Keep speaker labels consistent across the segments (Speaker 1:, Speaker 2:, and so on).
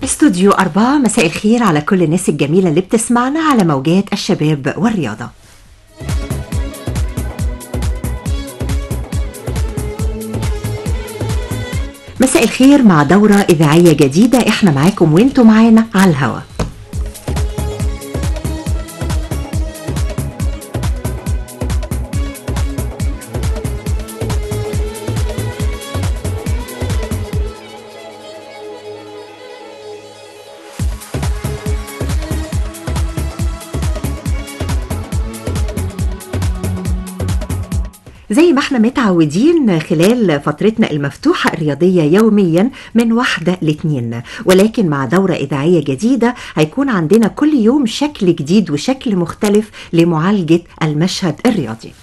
Speaker 1: استوديو أربعة مساء الخير على كل الناس الجميلة اللي بتسمعنا على موجات الشباب والرياضة مساء الخير مع دورة إذاعية جديدة احنا معاكم وانتم معانا على الهوا زي ما احنا متعودين خلال فترتنا المفتوحة الرياضية يوميا من واحدة لاتنين ولكن مع دورة إذاعية جديدة هيكون عندنا كل يوم شكل جديد وشكل مختلف لمعالجة المشهد الرياضي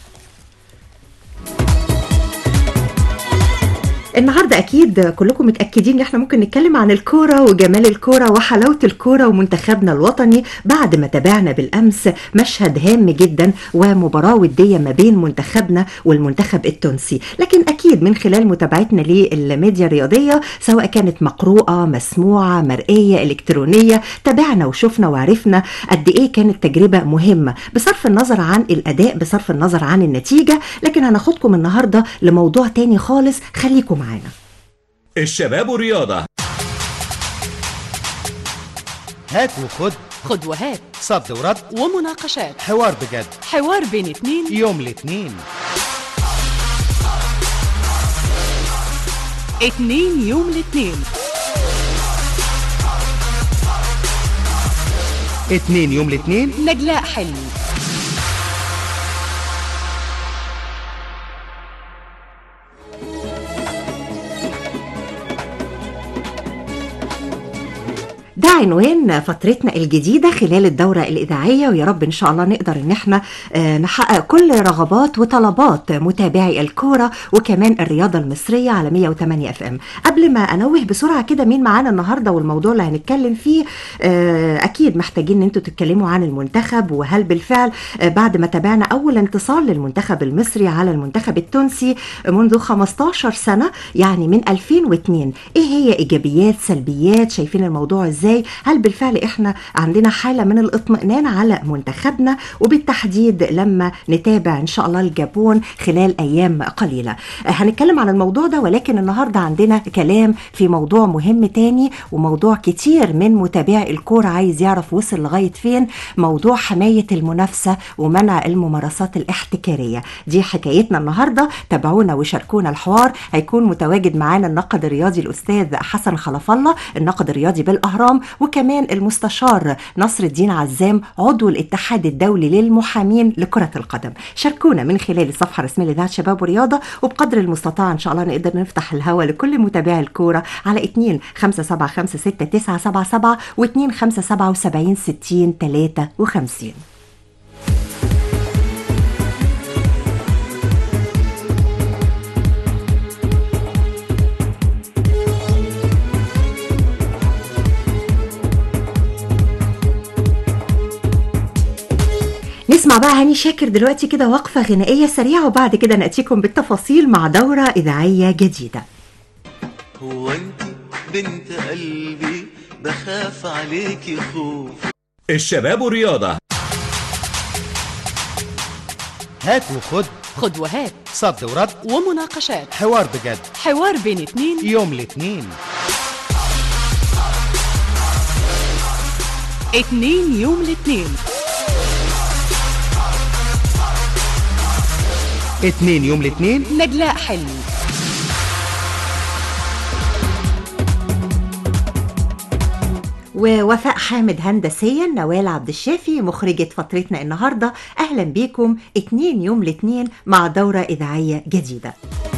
Speaker 1: النهارده اكيد كلكم متاكدين ان احنا ممكن نتكلم عن الكوره وجمال الكوره وحلاوه الكوره ومنتخبنا الوطني بعد ما تابعنا بالامس مشهد هام جدا ومباراه وديه ما بين منتخبنا والمنتخب التونسي لكن اكيد من خلال متابعتنا للميديا الرياضيه سواء كانت مقروءه مسموعه مرئيه الكترونيه تابعنا وشفنا وعرفنا قد ايه كانت تجربه مهمه بصرف النظر عن الاداء بصرف النظر عن النتيجه لكن هناخدكم النهارده لموضوع تاني خالص خليكم معانا
Speaker 2: الشباب والرياضة
Speaker 3: هات وخد
Speaker 4: خد وهات
Speaker 3: صد ورد
Speaker 4: ومناقشات
Speaker 3: حوار بجد
Speaker 4: حوار بين اتنين
Speaker 3: يوم الاثنين
Speaker 4: اتنين يوم الاتنين
Speaker 3: اتنين يوم الاثنين
Speaker 4: نجلاء حلمي
Speaker 1: ده عنوان فترتنا الجديدة خلال الدورة الإذاعية ويا رب إن شاء الله نقدر إن احنا آه، نحقق كل رغبات وطلبات متابعي الكورة وكمان الرياضة المصرية على 108 اف ام قبل ما أنوه بسرعة كده مين معانا النهاردة والموضوع اللي هنتكلم فيه آه، أكيد محتاجين إن انتوا تتكلموا عن المنتخب وهل بالفعل آه، بعد ما تابعنا أول انتصار للمنتخب المصري على المنتخب التونسي منذ 15 سنة يعني من 2002 إيه هي إيجابيات سلبيات شايفين الموضوع إزاي هل بالفعل إحنا عندنا حالة من الاطمئنان على منتخبنا وبالتحديد لما نتابع إن شاء الله الجابون خلال أيام قليلة آه، هنتكلم عن الموضوع ده ولكن النهاردة عندنا كلام في موضوع مهم تاني وموضوع كتير من متابعي الكورة عايز يعرف وصل لغاية فين موضوع حماية المنافسة ومنع الممارسات الاحتكارية دي حكايتنا النهاردة تابعونا وشاركونا الحوار هيكون متواجد معانا الناقد الرياضي الأستاذ حسن خلف الله الناقد الرياضي بالأهرام وكمان المستشار نصر الدين عزام عضو الاتحاد الدولي للمحامين لكرة القدم شاركونا من خلال الصفحة الرسمية لإذاعة شباب ورياضة وبقدر المستطاع إن شاء الله نقدر نفتح الهوا لكل متابعي الكورة على 2 5 7 5 6 9 7 7 و 2 5 77 60 53 نسمع بقى هاني شاكر دلوقتي كده وقفة غنائية سريعة وبعد كده نأتيكم بالتفاصيل مع دورة إذاعية جديدة
Speaker 5: هو انت بنت قلبي بخاف عليكي خوف
Speaker 2: الشباب والرياضة
Speaker 3: هات وخد
Speaker 4: خد وهات
Speaker 3: صد ورد
Speaker 4: ومناقشات
Speaker 3: حوار بجد
Speaker 4: حوار بين اتنين
Speaker 3: يوم الاثنين
Speaker 4: اتنين يوم الاتنين
Speaker 3: اتنين يوم الاثنين
Speaker 4: نجلاء حلمي
Speaker 1: ووفاء حامد هندسيا نوال عبد الشافي مخرجة فترتنا النهاردة أهلا بيكم اتنين يوم الاتنين مع دورة إذاعية جديدة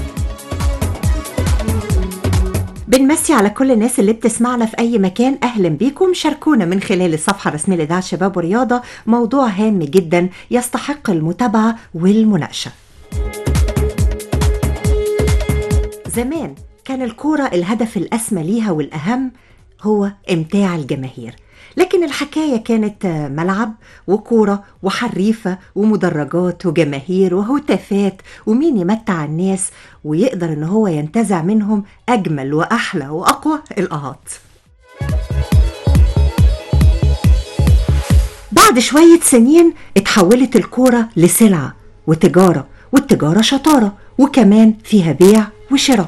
Speaker 1: بنمسي على كل الناس اللي بتسمعنا في أي مكان أهلا بيكم شاركونا من خلال الصفحة الرسمية لإذاعة شباب ورياضة موضوع هام جدا يستحق المتابعة والمناقشة زمان كان الكورة الهدف الأسمى ليها والأهم هو إمتاع الجماهير لكن الحكاية كانت ملعب وكورة وحريفة ومدرجات وجماهير وهتافات ومين يمتع الناس ويقدر ان هو ينتزع منهم اجمل واحلى واقوى الاهات وبعد شوية سنين اتحولت الكورة لسلعة وتجارة والتجارة شطارة وكمان فيها بيع وشراء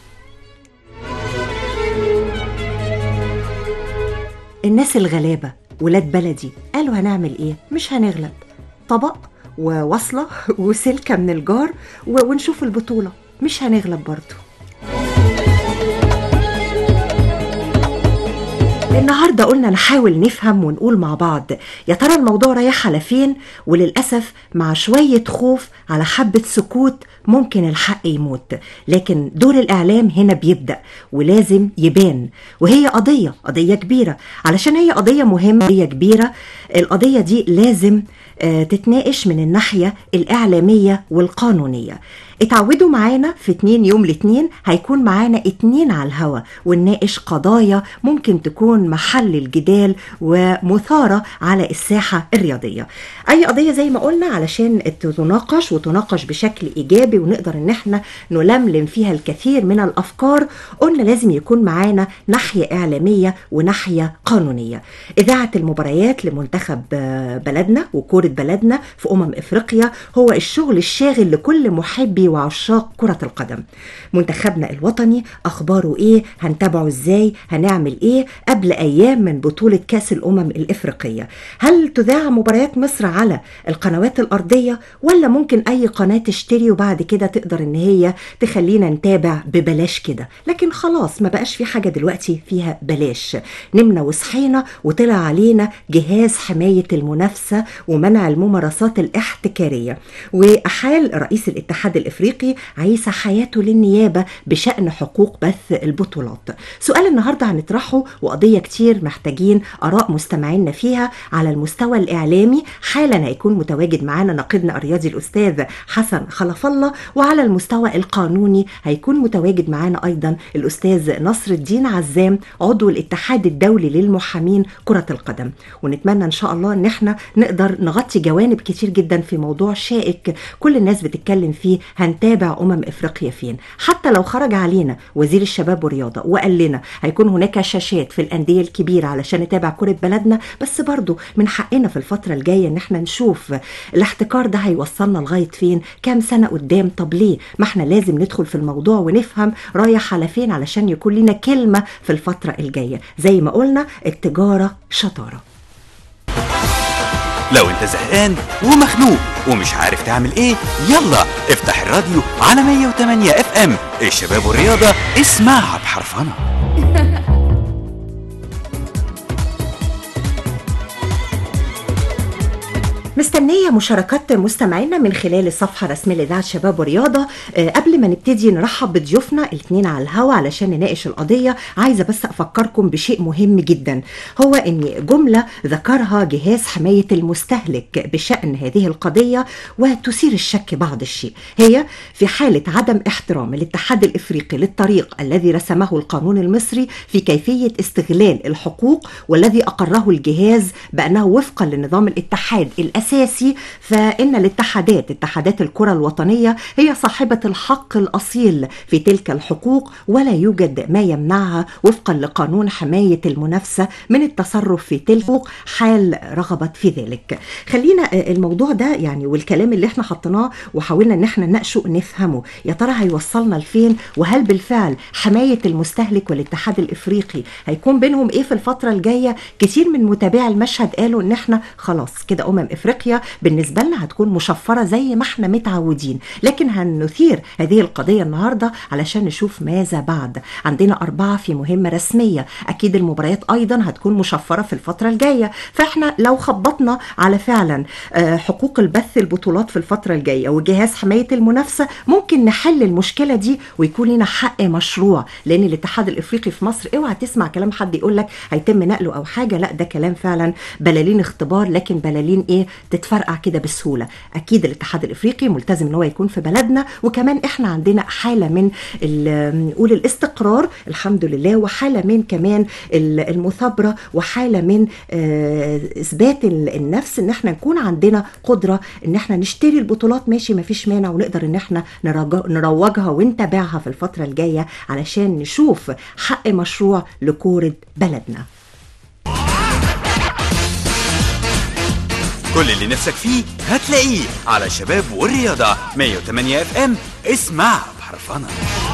Speaker 1: الناس الغلابة ولاد بلدي قالوا هنعمل ايه مش هنغلب طبق ووصلة وسلكة من الجار و- ونشوف البطولة مش هنغلب برضو النهاردة قلنا نحاول نفهم ونقول مع بعض يا ترى الموضوع رايح على فين وللأسف مع شوية خوف على حبة سكوت ممكن الحق يموت لكن دور الإعلام هنا بيبدأ ولازم يبان وهي قضية قضية كبيرة علشان هي قضية مهمة قضية كبيرة القضية دي لازم آه، تتناقش من الناحية الإعلامية والقانونية اتعودوا معانا في اتنين يوم الاتنين هيكون معانا اتنين على الهوا ونناقش قضايا ممكن تكون محل الجدال ومثارة على الساحة الرياضية أي قضية زي ما قلنا علشان تناقش وتناقش بشكل إيجابي ونقدر إن احنا نلملم فيها الكثير من الأفكار قلنا لازم يكون معانا ناحية إعلامية وناحية قانونية إذاعة المباريات لمنتخب آه، بلدنا وكورة بلدنا في أمم إفريقيا هو الشغل الشاغل لكل محبي وعشاق كرة القدم منتخبنا الوطني أخباره إيه هنتابعه إزاي هنعمل إيه قبل أيام من بطولة كأس الأمم الإفريقية هل تذاع مباريات مصر على القنوات الأرضية ولا ممكن أي قناة تشتري وبعد كده تقدر إن هي تخلينا نتابع ببلاش كده لكن خلاص ما بقاش في حاجة دلوقتي فيها بلاش نمنا وصحينا وطلع علينا جهاز حماية المنافسة ومنع الممارسات الاحتكارية وأحال رئيس الاتحاد الإفريقي عيسى حياته للنيابة بشأن حقوق بث البطولات سؤال النهاردة هنطرحه وقضية كتير محتاجين آراء مستمعينا فيها على المستوى الإعلامي حالا هيكون متواجد معانا ناقدنا الرياضي الأستاذ حسن خلف الله وعلى المستوى القانوني هيكون متواجد معانا أيضا الأستاذ نصر الدين عزام عضو الاتحاد الدولي للمحامين كرة القدم ونتمنى إن شاء الله إن احنا نقدر نغطي جوانب كتير جدا في موضوع شائك كل الناس بتتكلم فيه هنتابع أمم إفريقيا فين حتى لو خرج علينا وزير الشباب والرياضة وقال لنا هيكون هناك شاشات في الأندية الكبيرة علشان نتابع كرة بلدنا بس برضو من حقنا في الفترة الجاية إن احنا نشوف الاحتكار ده هيوصلنا لغاية فين كام سنة قدام طب ليه ما احنا لازم ندخل في الموضوع ونفهم رايح على فين علشان يكون لنا كلمة في الفترة الجاية زي ما قلنا التجارة شطارة
Speaker 6: لو انت زهقان ومخنوق ومش عارف تعمل ايه يلا افتح الراديو على 108 اف ام الشباب والرياضة اسمعها بحرفنة
Speaker 1: مستنية مشاركات مستمعينا من خلال الصفحة الرسمية لإذاعة شباب ورياضة آه، قبل ما نبتدي نرحب بضيوفنا الاثنين على الهوا علشان نناقش القضية عايزة بس أفكركم بشيء مهم جدا هو أن جملة ذكرها جهاز حماية المستهلك بشأن هذه القضية وتثير الشك بعض الشيء هي في حالة عدم احترام الاتحاد الإفريقي للطريق الذي رسمه القانون المصري في كيفية استغلال الحقوق والذي أقره الجهاز بأنه وفقا لنظام الاتحاد الأساسي فإن الاتحادات اتحادات الكرة الوطنية هي صاحبة الحق الأصيل في تلك الحقوق ولا يوجد ما يمنعها وفقا لقانون حماية المنافسة من التصرف في تلك الحقوق حال رغبت في ذلك خلينا آه، الموضوع ده يعني والكلام اللي احنا حطيناه وحاولنا ان احنا نناقشه نفهمه يا ترى هيوصلنا لفين وهل بالفعل حماية المستهلك والاتحاد الافريقي هيكون بينهم ايه في الفترة الجاية كتير من متابعي المشهد قالوا ان احنا خلاص كده امم افريقيا بالنسبة لنا هتكون مشفرة زي ما احنا متعودين لكن هنثير هذه القضية النهاردة علشان نشوف ماذا بعد عندنا أربعة في مهمة رسمية أكيد المباريات أيضا هتكون مشفرة في الفترة الجاية فإحنا لو خبطنا على فعلا آه، حقوق البث البطولات في الفترة الجاية وجهاز حماية المنافسة ممكن نحل المشكلة دي ويكون لنا حق مشروع لأن الاتحاد الإفريقي في مصر اوعى تسمع كلام حد يقول لك هيتم نقله أو حاجة لا ده كلام فعلا بلالين اختبار لكن بلالين إيه تتفرقع كده بسهولة أكيد الاتحاد الإفريقي ملتزم إن هو يكون في بلدنا وكمان إحنا عندنا حالة من ال- نقول الاستقرار الحمد لله وحالة من كمان ال- المثابرة وحالة من آه، إثبات ال- النفس إن إحنا نكون عندنا قدرة إن إحنا نشتري البطولات ماشي مفيش مانع ونقدر إن إحنا نرج- نروجها ونتابعها في الفترة الجاية علشان نشوف حق مشروع لكورة بلدنا
Speaker 6: كل اللي نفسك فيه هتلاقيه على الشباب والرياضة 108 اف ام اسمع بحرفنة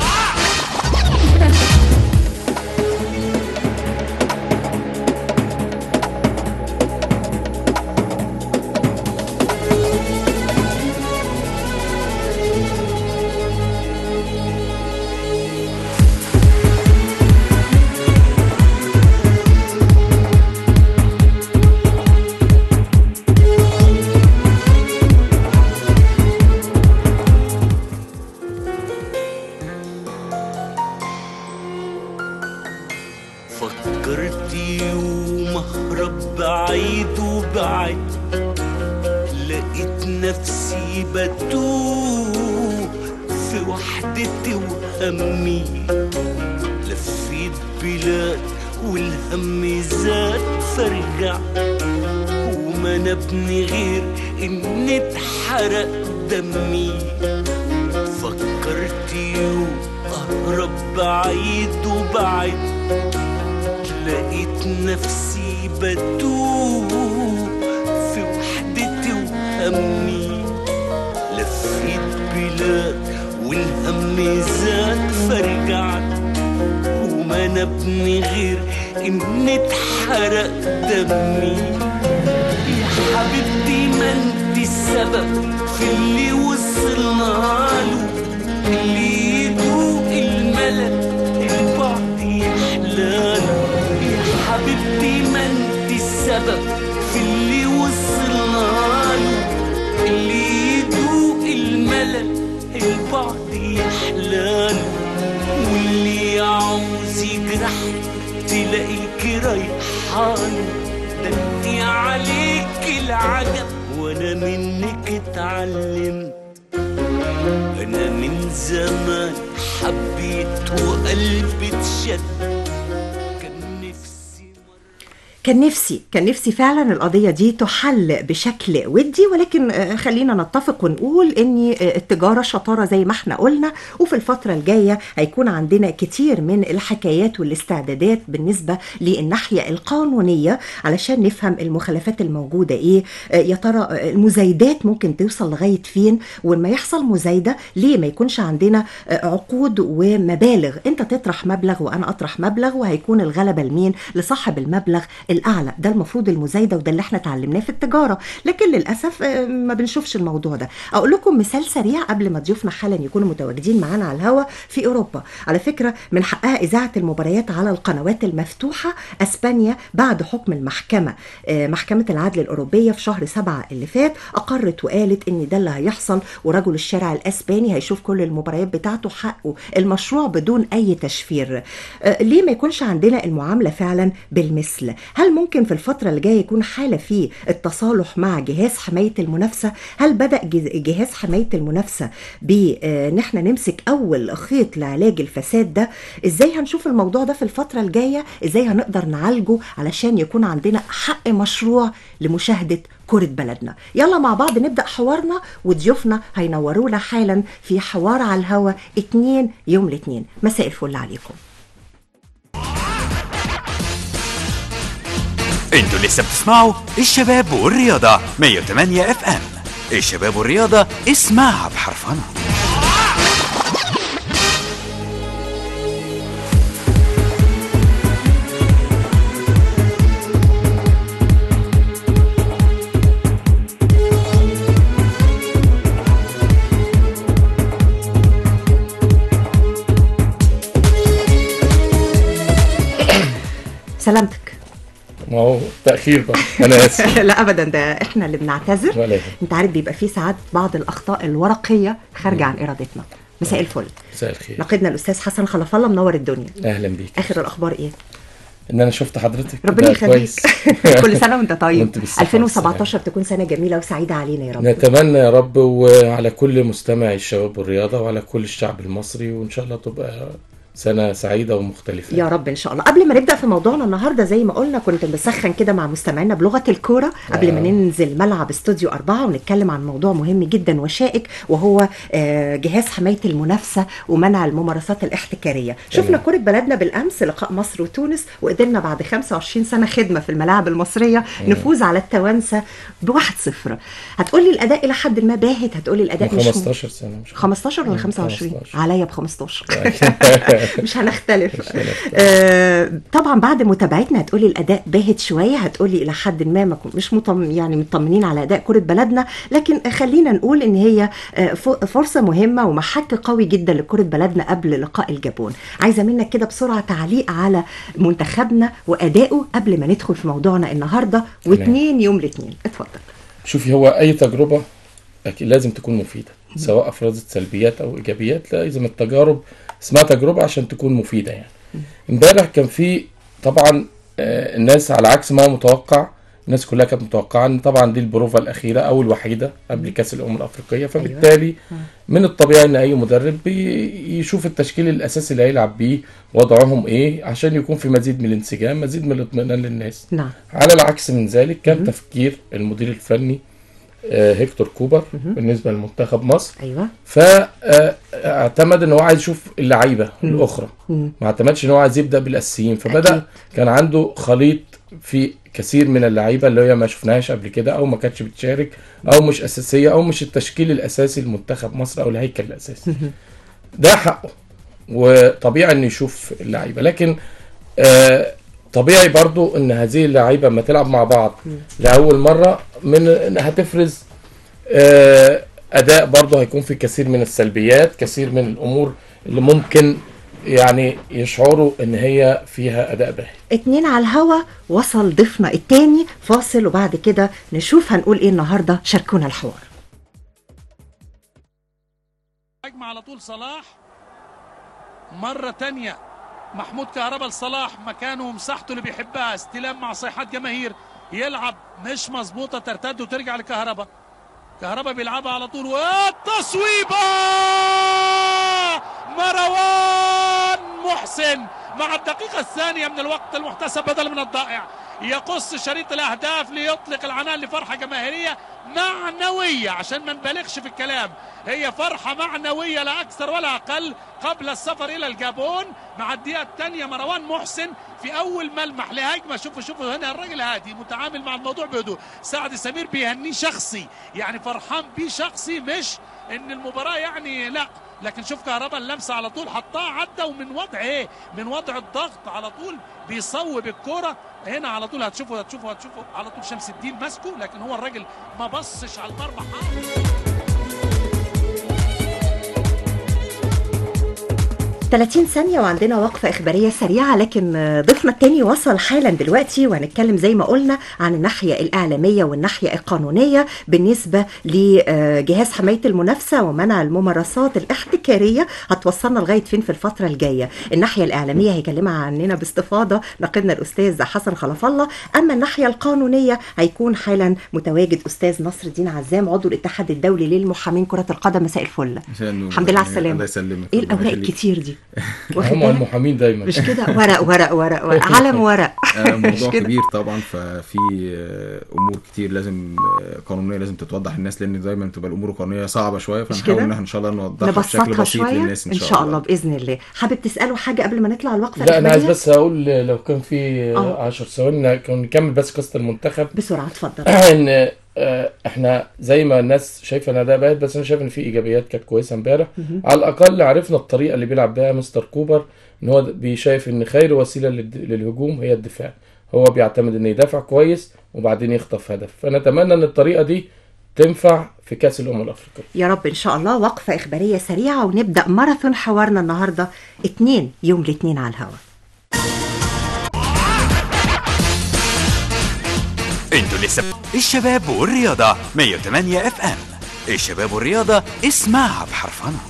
Speaker 5: فكرت يوم اهرب بعيد وبعد لقيت نفسي بتوه في وحدتي وهمي لفيت بلاد والهم زاد فرجع وما نبني غير ان اتحرق دمي فكرت يوم اهرب بعيد وبعد لقيت نفسي بتوه في وحدتي وهمي لفيت بلاد والهم زاد فرجعت وما نبني غير ان اتحرق دمي يا حبيبتي ما انت السبب في اللي وصلنا له اللي يدوق الملل البعد يحلاله يا حبيبتي ما انت السبب في اللي وصلنا له اللي يدوق الملل البعد يحلاله واللي يعوز يجرحك تلاقيك ريحان ده انت عليك العجب وانا منك اتعلمت انا من زمان حبيت وقلبي اتشد كان نفسي
Speaker 1: كان نفسي كان نفسي فعلا القضية دي تحل بشكل ودي ولكن آه، خلينا نتفق ونقول ان آه، التجارة شطارة زي ما احنا قلنا وفي الفترة الجاية هيكون عندنا كتير من الحكايات والاستعدادات بالنسبة للناحية القانونية علشان نفهم المخالفات الموجودة ايه آه، يا ترى آه، المزايدات ممكن توصل لغاية فين ولما يحصل مزايدة ليه ما يكونش عندنا آه، عقود ومبالغ انت تطرح مبلغ وانا اطرح مبلغ وهيكون الغلبة لمين لصاحب المبلغ الاعلى ده المفروض المزايده وده اللي احنا اتعلمناه في التجاره لكن للاسف آه، ما بنشوفش الموضوع ده اقول لكم مثال سريع قبل ما ضيوفنا حالا يكونوا متواجدين معانا على الهوا في اوروبا على فكره من حقها اذاعه المباريات على القنوات المفتوحه اسبانيا بعد حكم المحكمه آه، محكمه العدل الاوروبيه في شهر سبعة اللي فات اقرت وقالت ان ده اللي هيحصل ورجل الشارع الاسباني هيشوف كل المباريات بتاعته حقه المشروع بدون اي تشفير آه، ليه ما يكونش عندنا المعامله فعلا بالمثل هل ممكن في الفتره اللي جايه يكون حاله في التصالح مع جهاز حمايه المنافسه هل بدا جز- جهاز حمايه المنافسه بان احنا نمسك اول خيط لعلاج الفساد ده ازاي هنشوف الموضوع ده في الفتره الجايه ازاي هنقدر نعالجه علشان يكون عندنا حق مشروع لمشاهده كرة بلدنا يلا مع بعض نبدأ حوارنا وضيوفنا هينورونا حالا في حوار على الهوا اتنين يوم الاثنين مساء الفل عليكم
Speaker 6: انتوا لسه بتسمعوا الشباب والرياضة 108 اف ام الشباب والرياضة اسمعها بحرفنة
Speaker 1: سلامتك
Speaker 7: ما هو تأخير بقى أنا آسف
Speaker 1: لا ابدا ده احنا اللي بنعتذر
Speaker 7: ولا يهمك.
Speaker 1: انت عارف بيبقى في ساعات بعض الاخطاء الورقيه خارجه عن ارادتنا مساء الفل
Speaker 7: مساء الخير
Speaker 1: نقدنا الاستاذ حسن خلف الله منور الدنيا
Speaker 7: أهلا بيك
Speaker 1: اخر الاخبار ايه
Speaker 7: إن أنا شفت حضرتك
Speaker 1: ربنا
Speaker 7: ده
Speaker 1: يخليك
Speaker 7: كويس.
Speaker 1: كل سنه وانت طيب
Speaker 7: وأنت بالصحة
Speaker 1: 2017 تكون سنه جميله وسعيده علينا يا رب
Speaker 7: نتمنى يا رب وعلى كل مستمعي الشباب والرياضة وعلى كل الشعب المصري وإن شاء الله تبقى سنه سعيده ومختلفه
Speaker 1: يا رب ان شاء الله قبل ما نبدا في موضوعنا النهارده زي ما قلنا كنت بسخن كده مع مستمعينا بلغه الكوره قبل ما
Speaker 7: آه.
Speaker 1: ننزل ملعب استوديو أربعة ونتكلم عن موضوع مهم جدا وشائك وهو آه، جهاز حمايه المنافسه ومنع الممارسات الاحتكاريه شفنا
Speaker 7: تمام.
Speaker 1: كره بلدنا بالامس لقاء مصر وتونس وقدرنا بعد 25 سنه خدمه في الملاعب المصريه نفوز على التوانسه بواحد صفر هتقولي الاداء الى حد ما باهت هتقولي الاداء
Speaker 7: من
Speaker 1: مش
Speaker 7: 15 سنه مش
Speaker 1: 15 ولا
Speaker 7: مم،
Speaker 1: 25
Speaker 7: 15.
Speaker 1: عليا ب 15 مش هنختلف آه، طبعا بعد متابعتنا هتقولي الاداء باهت شويه هتقولي الى حد ما ما كن- مش مطم يعني مطمنين على اداء كره بلدنا لكن خلينا نقول ان هي آه، ف- فرصه مهمه ومحك قوي جدا لكره بلدنا قبل لقاء الجابون عايزه منك كده بسرعه تعليق على منتخبنا وادائه قبل ما ندخل في موضوعنا النهارده واثنين يوم الاثنين اتفضل
Speaker 7: شوفي هو اي تجربه أكيد لازم تكون مفيده سواء افرزت سلبيات او ايجابيات لازم التجارب اسمها تجربه عشان تكون مفيده يعني امبارح كان في طبعا آه، الناس على عكس ما هو متوقع الناس كلها كانت متوقعه ان طبعا دي البروفا الاخيره او الوحيده قبل كاس الامم الافريقيه فبالتالي من الطبيعي ان اي مدرب بي- يشوف التشكيل الاساسي اللي هيلعب بيه وضعهم ايه عشان يكون في مزيد من الانسجام مزيد من الاطمئنان للناس
Speaker 1: نعم
Speaker 7: على العكس من ذلك كان تفكير المدير الفني آه، هيكتور كوبر بالنسبه لمنتخب مصر
Speaker 1: ايوه
Speaker 7: فاعتمد ان هو عايز يشوف اللعيبه الاخرى
Speaker 1: مم.
Speaker 7: ما اعتمدش ان هو عايز يبدا بالاساسيين فبدا
Speaker 1: أكيد.
Speaker 7: كان عنده خليط في كثير من اللعيبه اللي هي ما شفناهاش قبل كده او ما كانتش بتشارك او مش اساسيه او مش التشكيل الاساسي لمنتخب مصر او الهيكل الاساسي ده حقه وطبيعي انه يشوف اللعيبه لكن آه طبيعي برضو ان هذه اللعيبه لما تلعب مع بعض لاول مره من إن هتفرز آه اداء برضو هيكون في كثير من السلبيات كثير من الامور اللي ممكن يعني يشعروا ان هي فيها اداء باهي
Speaker 1: اتنين على الهوا وصل ضيفنا التاني فاصل وبعد كده نشوف هنقول ايه النهارده شاركونا الحوار
Speaker 8: هجمة على طول صلاح مرة تانية محمود كهربا لصلاح مكانه ومساحته اللي بيحبها استلام مع صيحات جماهير يلعب مش مظبوطة ترتد وترجع لكهربا كهربا بيلعبها على طول والتصويبة مروان محسن مع الدقيقة الثانية من الوقت المحتسب بدل من الضائع يقص شريط الأهداف ليطلق العنان لفرحة جماهيرية معنوية عشان ما نبالغش في الكلام هي فرحة معنوية لا أكثر ولا أقل قبل السفر إلى الجابون مع الدقيقة الثانية مروان محسن في أول ملمح لهجمة شوفوا شوفوا هنا الراجل هادي متعامل مع الموضوع بهدوء سعد سمير بيهنيه شخصي يعني فرحان بيه شخصي مش إن المباراة يعني لا لكن شوف كهربا اللمسه على طول حطها عدى ومن وضع ايه؟ من وضع الضغط على طول بيصوب الكوره هنا على طول هتشوفوا هتشوفوا هتشوفوا على طول شمس الدين ماسكه لكن هو الراجل ما بصش على المرمى حاطط
Speaker 1: 30 ثانية وعندنا وقفة إخبارية سريعة لكن آه، ضيفنا التاني وصل حالا دلوقتي وهنتكلم زي ما قلنا عن الناحية الإعلامية والناحية القانونية بالنسبة لجهاز حماية المنافسة ومنع الممارسات الاحتكارية هتوصلنا لغاية فين في الفترة الجاية الناحية الإعلامية هيكلمها عننا باستفاضة ناقدنا الأستاذ حسن خلف الله أما الناحية القانونية هيكون حالا متواجد أستاذ نصر الدين عزام عضو الاتحاد الدولي للمحامين كرة القدم مساء الفل
Speaker 9: مساء النور.
Speaker 1: الحمد لله على السلامة
Speaker 9: الله يسلمك
Speaker 1: ايه
Speaker 9: ربنا
Speaker 1: الاوراق
Speaker 9: يخليك.
Speaker 1: الكتير دي واخد
Speaker 7: هم
Speaker 1: بالك؟
Speaker 7: المحامين دايما
Speaker 1: مش كده ورق ورق ورق, ورق. علم ورق
Speaker 9: آه،
Speaker 1: مش
Speaker 9: موضوع
Speaker 1: كده؟
Speaker 9: كبير طبعا ففي آه، امور كتير لازم آه، قانونيه لازم تتوضح للناس لان دايما بتبقى الامور القانونيه صعبه شويه
Speaker 1: مش
Speaker 9: فنحاول
Speaker 1: كده؟
Speaker 9: ان احنا ان شاء الله نوضحها بشكل
Speaker 1: نبسطها
Speaker 9: بسيط
Speaker 1: شويه
Speaker 9: للناس
Speaker 1: ان شاء الله باذن الله حابب تسالوا حاجه قبل ما نطلع الوقفه
Speaker 7: لا انا عايز
Speaker 1: الإخبارية؟
Speaker 7: بس اقول لو كان في
Speaker 1: آه.
Speaker 7: 10 ثواني كنا نكمل بس قصه المنتخب
Speaker 1: بسرعه اتفضل
Speaker 7: ان آه، احنا زي ما الناس شايفه ان اداء باهت بس انا شايف ان في ايجابيات كانت كويسه امبارح على الاقل عرفنا الطريقه اللي بيلعب بيها مستر كوبر ان هو بيشايف ان خير وسيله للد- للهجوم هي الدفاع هو بيعتمد ان يدافع كويس وبعدين يخطف هدف فنتمنى ان الطريقه دي تنفع في كاس الامم الافريقيه
Speaker 1: يا رب ان شاء الله وقفه اخباريه سريعه ونبدا ماراثون حوارنا النهارده اتنين يوم الاثنين على الهواء
Speaker 6: انتوا لسه الشباب والرياضة 108 اف ام الشباب والرياضة اسمعها بحرفنة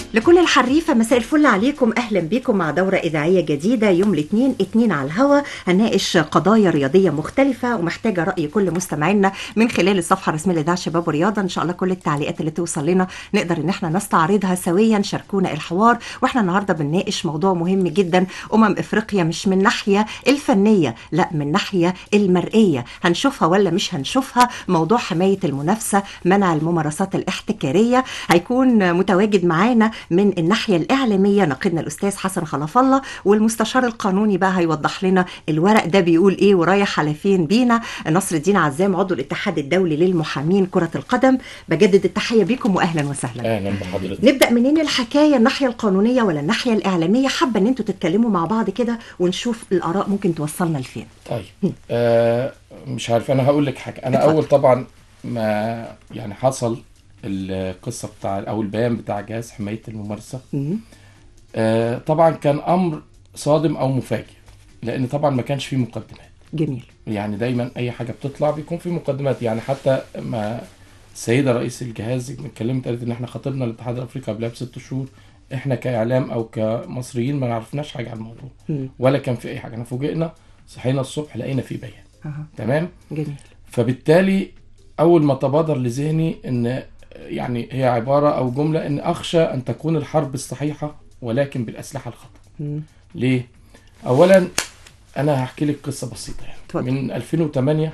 Speaker 1: لكل الحريفة مساء الفل عليكم أهلا بكم مع دورة إذاعية جديدة يوم الاثنين اتنين على الهوا هنناقش قضايا رياضية مختلفة ومحتاجة رأي كل مستمعينا من خلال الصفحة الرسمية لإذاعة شباب ورياضة إن شاء الله كل التعليقات اللي توصل لنا نقدر إن احنا نستعرضها سويا شاركونا الحوار وإحنا النهاردة بنناقش موضوع مهم جدا أمم إفريقيا مش من ناحية الفنية لا من ناحية المرئية هنشوفها ولا مش هنشوفها موضوع حماية المنافسة منع الممارسات الاحتكارية هيكون متواجد معانا من الناحية الإعلامية ناقدنا الأستاذ حسن خلف الله والمستشار القانوني بقى هيوضح لنا الورق ده بيقول إيه ورايح على فين بينا نصر الدين عزام عضو الاتحاد الدولي للمحامين كرة القدم بجدد التحية بيكم وأهلا وسهلا
Speaker 7: اهلا بحضرتك
Speaker 1: نبدا منين الحكايه الناحيه القانونيه ولا الناحيه الاعلاميه حابه ان انتوا تتكلموا مع بعض كده ونشوف الاراء ممكن توصلنا لفين
Speaker 7: طيب آه مش عارف انا هقول لك حاجه انا
Speaker 1: اتفضل.
Speaker 7: اول طبعا ما يعني حصل القصه بتاع او البيان بتاع جهاز حمايه الممارسه
Speaker 1: مم.
Speaker 7: آه طبعا كان امر صادم او مفاجئ لان طبعا ما كانش فيه مقدمات
Speaker 1: جميل
Speaker 7: يعني دايما اي حاجه بتطلع بيكون في مقدمات يعني حتى ما السيده رئيس الجهاز اتكلمت قالت ان احنا خاطبنا الاتحاد الافريقي قبلها بست شهور احنا كاعلام او كمصريين ما عرفناش حاجه عن الموضوع
Speaker 1: مم.
Speaker 7: ولا كان في اي حاجه احنا فوجئنا صحينا الصبح لقينا في بيان
Speaker 1: أها.
Speaker 7: تمام
Speaker 1: جميل
Speaker 7: فبالتالي اول ما تبادر لذهني ان يعني هي عباره او جمله ان اخشى ان تكون الحرب الصحيحه ولكن بالاسلحه الخطا
Speaker 1: مم.
Speaker 7: ليه اولا انا هحكي لك قصه بسيطه يعني
Speaker 1: اتفضل.
Speaker 7: من 2008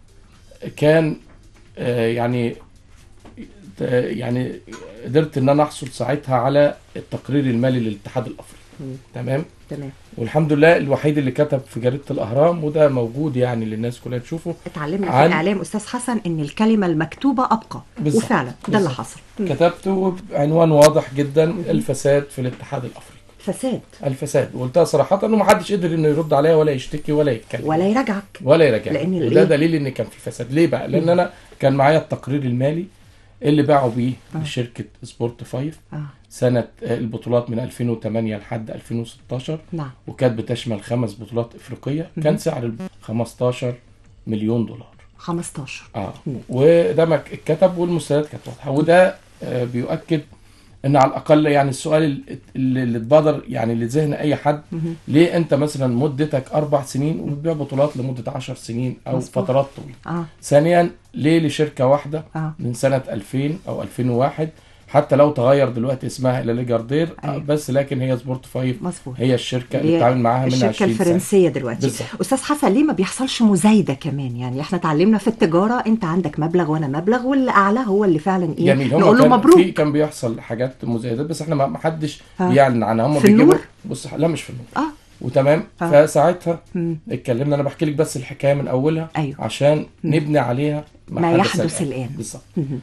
Speaker 7: كان آه، يعني آه، يعني قدرت ان انا احصل ساعتها على التقرير المالي للاتحاد الافريقي
Speaker 1: مم.
Speaker 7: تمام
Speaker 1: تمام
Speaker 7: والحمد لله الوحيد اللي كتب في جريده الاهرام وده موجود يعني للناس كلها تشوفه
Speaker 1: اتعلمنا في
Speaker 7: عن-
Speaker 1: الاعلام استاذ حسن ان الكلمه المكتوبه ابقى
Speaker 7: بالظبط.
Speaker 1: وفعلا ده اللي
Speaker 7: بالظبط.
Speaker 1: حصل مم.
Speaker 7: كتبته بعنوان واضح جدا الفساد في الاتحاد الافريقي
Speaker 1: فساد
Speaker 7: الفساد وقلتها صراحه انه ما حدش قدر انه يرد عليا ولا يشتكي ولا يتكلم
Speaker 1: ولا يراجعك
Speaker 7: ولا يراجع
Speaker 1: لأن
Speaker 7: وده
Speaker 1: الإيه؟
Speaker 7: دليل ان كان في فساد ليه بقى لان انا كان معايا التقرير المالي اللي باعوا بيه لشركه سبورت 5
Speaker 1: اه
Speaker 7: سنه آه، البطولات من 2008 لحد 2016
Speaker 1: نعم
Speaker 7: وكانت بتشمل خمس بطولات افريقيه كان سعر الب- 15 مليون دولار
Speaker 1: 15
Speaker 7: اه وده ما ك- اتكتب والمستندات كانت واضحه وده آه، بيؤكد ان على الاقل يعني السؤال ال- اللي اللي اتبادر يعني لذهن اي حد ليه انت مثلا مدتك اربع سنين وبتبيع بطولات لمده 10 سنين او
Speaker 1: مظبوط.
Speaker 7: فترات طويله
Speaker 1: اه
Speaker 7: ثانيا ليه لشركه واحده
Speaker 1: اه
Speaker 7: من سنه 2000 او 2001 حتى لو تغير دلوقتي اسمها الى ليجاردير
Speaker 1: أيوة.
Speaker 7: آه، بس لكن هي سبورت 5
Speaker 1: مظبوط
Speaker 7: هي الشركه اللي
Speaker 1: اللي هي
Speaker 7: بتتعامل معاها من
Speaker 1: الشركه
Speaker 7: 20 سنه
Speaker 1: الفرنسيه دلوقتي
Speaker 7: بالظبط.
Speaker 1: استاذ حسن ليه ما بيحصلش مزايده كمان يعني احنا اتعلمنا في التجاره انت عندك مبلغ وانا مبلغ واللي اعلى هو اللي فعلا ايه
Speaker 7: جميل هم
Speaker 1: نقول له
Speaker 7: كان
Speaker 1: مبروك
Speaker 7: في كان بيحصل حاجات مزايدات بس احنا ما ما حدش
Speaker 1: آه.
Speaker 7: بيعلن عنها هم
Speaker 1: في
Speaker 7: بيجيبوا
Speaker 1: النور؟
Speaker 7: بص لا مش في النور
Speaker 1: اه
Speaker 7: وتمام
Speaker 1: آه.
Speaker 7: فساعتها
Speaker 1: مم.
Speaker 7: اتكلمنا انا بحكي لك بس الحكايه من اولها
Speaker 1: أيوة.
Speaker 7: عشان نبني عليها
Speaker 1: ما يحدث الآن.
Speaker 7: بالظبط
Speaker 1: مهم.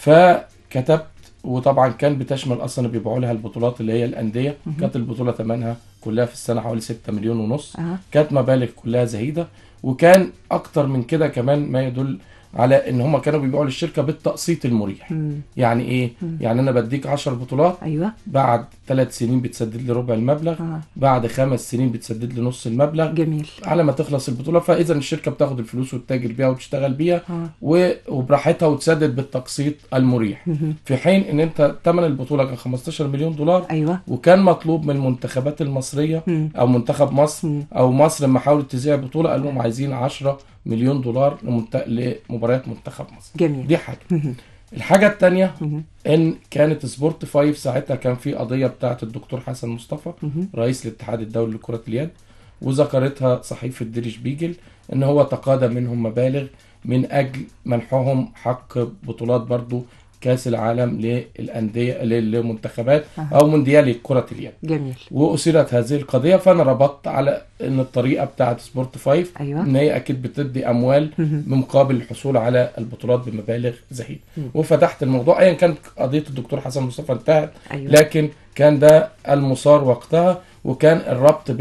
Speaker 7: فكتبت وطبعا كان بتشمل اصلا بيبيعوا لها البطولات اللي هي الانديه كانت البطوله ثمنها كلها في السنه حوالي 6 مليون ونص
Speaker 1: اه
Speaker 7: كانت مبالغ كلها زهيده وكان اكتر من كده كمان ما يدل على ان هم كانوا بيبيعوا للشركه بالتقسيط المريح
Speaker 1: مم.
Speaker 7: يعني ايه يعني انا بديك 10 بطولات
Speaker 1: ايوه
Speaker 7: بعد ثلاث سنين بتسدد لي ربع المبلغ
Speaker 1: آه.
Speaker 7: بعد خمس سنين بتسدد لي نص المبلغ
Speaker 1: جميل
Speaker 7: على ما تخلص البطوله فاذا الشركه بتاخد الفلوس وتتاجر بيها وتشتغل بيها
Speaker 1: آه.
Speaker 7: و- وبراحتها وتسدد بالتقسيط المريح
Speaker 1: مهم.
Speaker 7: في حين ان انت ثمن البطوله كان 15 مليون دولار
Speaker 1: ايوه
Speaker 7: وكان مطلوب من المنتخبات المصريه
Speaker 1: مم.
Speaker 7: او منتخب مصر
Speaker 1: مم.
Speaker 7: او مصر لما حاولت تذيع بطوله قال لهم عايزين 10 مليون دولار لمنت... لمباريات منتخب مصر
Speaker 1: جميل
Speaker 7: دي حاجه
Speaker 1: مهم.
Speaker 7: الحاجه الثانيه
Speaker 1: مهم.
Speaker 7: ان كانت سبورت 5 ساعتها كان في قضيه بتاعه الدكتور حسن مصطفى
Speaker 1: مهم.
Speaker 7: رئيس الاتحاد الدولي لكره اليد وذكرتها صحيفه ديريش بيجل ان هو تقاضى منهم مبالغ من اجل منحهم حق بطولات برضو كاس العالم للانديه للمنتخبات او مونديال كره اليد
Speaker 1: جميل
Speaker 7: واثيرت هذه القضيه فانا ربطت على ان الطريقه بتاعه سبورت 5
Speaker 1: أيوة.
Speaker 7: ان هي اكيد بتدي اموال
Speaker 1: مهم.
Speaker 7: بمقابل الحصول على البطولات بمبالغ زهيده
Speaker 1: مم.
Speaker 7: وفتحت الموضوع ايا كانت قضيه الدكتور حسن مصطفى انتهت
Speaker 1: أيوة.
Speaker 7: لكن كان ده المصار وقتها وكان الربط بين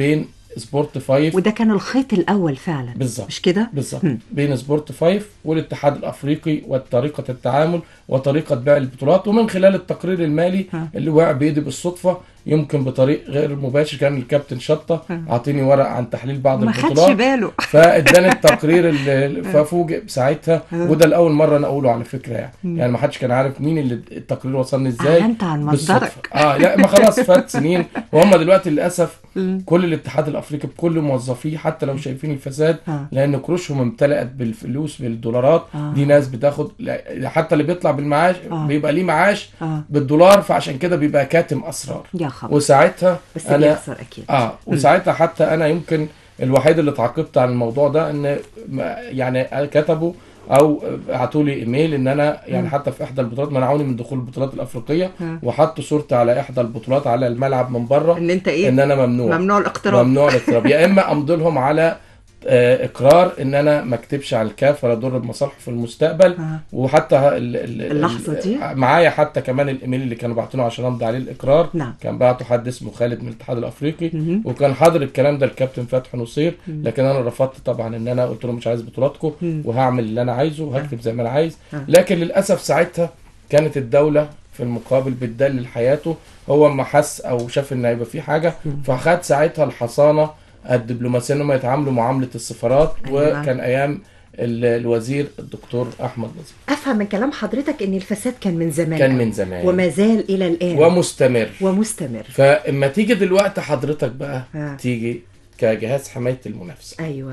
Speaker 7: سبورت فايف
Speaker 1: وده كان الخيط الاول فعلا
Speaker 7: بالظبط.
Speaker 1: مش كده
Speaker 7: بالظبط
Speaker 1: مم.
Speaker 7: بين سبورت فايف والاتحاد الافريقي وطريقه التعامل وطريقه بيع البطولات ومن خلال التقرير المالي
Speaker 1: ها.
Speaker 7: اللي وقع بايدي بالصدفه يمكن بطريق غير مباشر كان الكابتن شطه اعطيني ورق عن تحليل بعض
Speaker 1: ما خدش
Speaker 7: البطولات
Speaker 1: باله
Speaker 7: فاداني التقرير اللي ففوجئ ساعتها وده لاول مره انا اقوله على فكره يعني يعني ما حدش كان عارف مين اللي التقرير وصلني ازاي
Speaker 1: أعلنت عن
Speaker 7: بالصدفة.
Speaker 1: مصدرك.
Speaker 7: اه لا ما خلاص فات سنين وهم دلوقتي للاسف كل الاتحاد الافريقي بكل موظفيه حتى لو شايفين الفساد
Speaker 1: آه.
Speaker 7: لان كروشهم امتلأت بالفلوس بالدولارات
Speaker 1: آه.
Speaker 7: دي ناس بتاخد لا- حتى اللي بيطلع بالمعاش
Speaker 1: آه.
Speaker 7: بيبقى ليه معاش
Speaker 1: آه.
Speaker 7: بالدولار فعشان كده بيبقى كاتم اسرار
Speaker 1: يا خبر
Speaker 7: وساعتها
Speaker 1: بس
Speaker 7: انا
Speaker 1: بيخسر اكيد
Speaker 7: اه وساعتها حتى انا يمكن الوحيد اللي اتعاقبت عن الموضوع ده ان ما- يعني كتبوا او بعتوا لي ايميل ان انا يعني حتى في احدى البطولات منعوني من دخول البطولات الافريقيه
Speaker 1: مم.
Speaker 7: وحطوا صورتي على احدى البطولات على الملعب من بره
Speaker 1: ان انت ايه
Speaker 7: ان انا ممنوع
Speaker 1: ممنوع الاقتراب
Speaker 7: ممنوع الاقتراب يا اما امضي لهم على آه، اقرار ان انا ما اكتبش على الكاف ولا اضر بمصالحه في المستقبل
Speaker 1: آه.
Speaker 7: وحتى ال ال
Speaker 1: اللحظة دي؟
Speaker 7: معايا حتى كمان الايميل اللي كانوا بعتونه عشان امضي عليه الاقرار
Speaker 1: نعم.
Speaker 7: كان بعته حد اسمه خالد من الاتحاد الافريقي
Speaker 1: مهم.
Speaker 7: وكان حاضر الكلام ده الكابتن فتحي نصير لكن انا رفضت طبعا ان انا قلت له مش عايز بطولاتكم
Speaker 1: مم.
Speaker 7: وهعمل اللي انا عايزه وهكتب زي ما انا عايز
Speaker 1: آه.
Speaker 7: لكن للاسف ساعتها كانت الدوله في المقابل بتدلل حياته هو ما حس او شاف ان هيبقى في حاجه فخد ساعتها الحصانه الدبلوماسيه انهم يتعاملوا معامله السفارات
Speaker 1: أيوة.
Speaker 7: وكان ايام ال- الوزير الدكتور احمد نظيف
Speaker 1: افهم من كلام حضرتك ان الفساد كان من زمان
Speaker 7: كان من زمان
Speaker 1: وما زال الى الان
Speaker 7: ومستمر
Speaker 1: ومستمر
Speaker 7: فاما تيجي دلوقتي حضرتك بقى
Speaker 1: آه.
Speaker 7: تيجي كجهاز حمايه المنافسه
Speaker 1: ايوه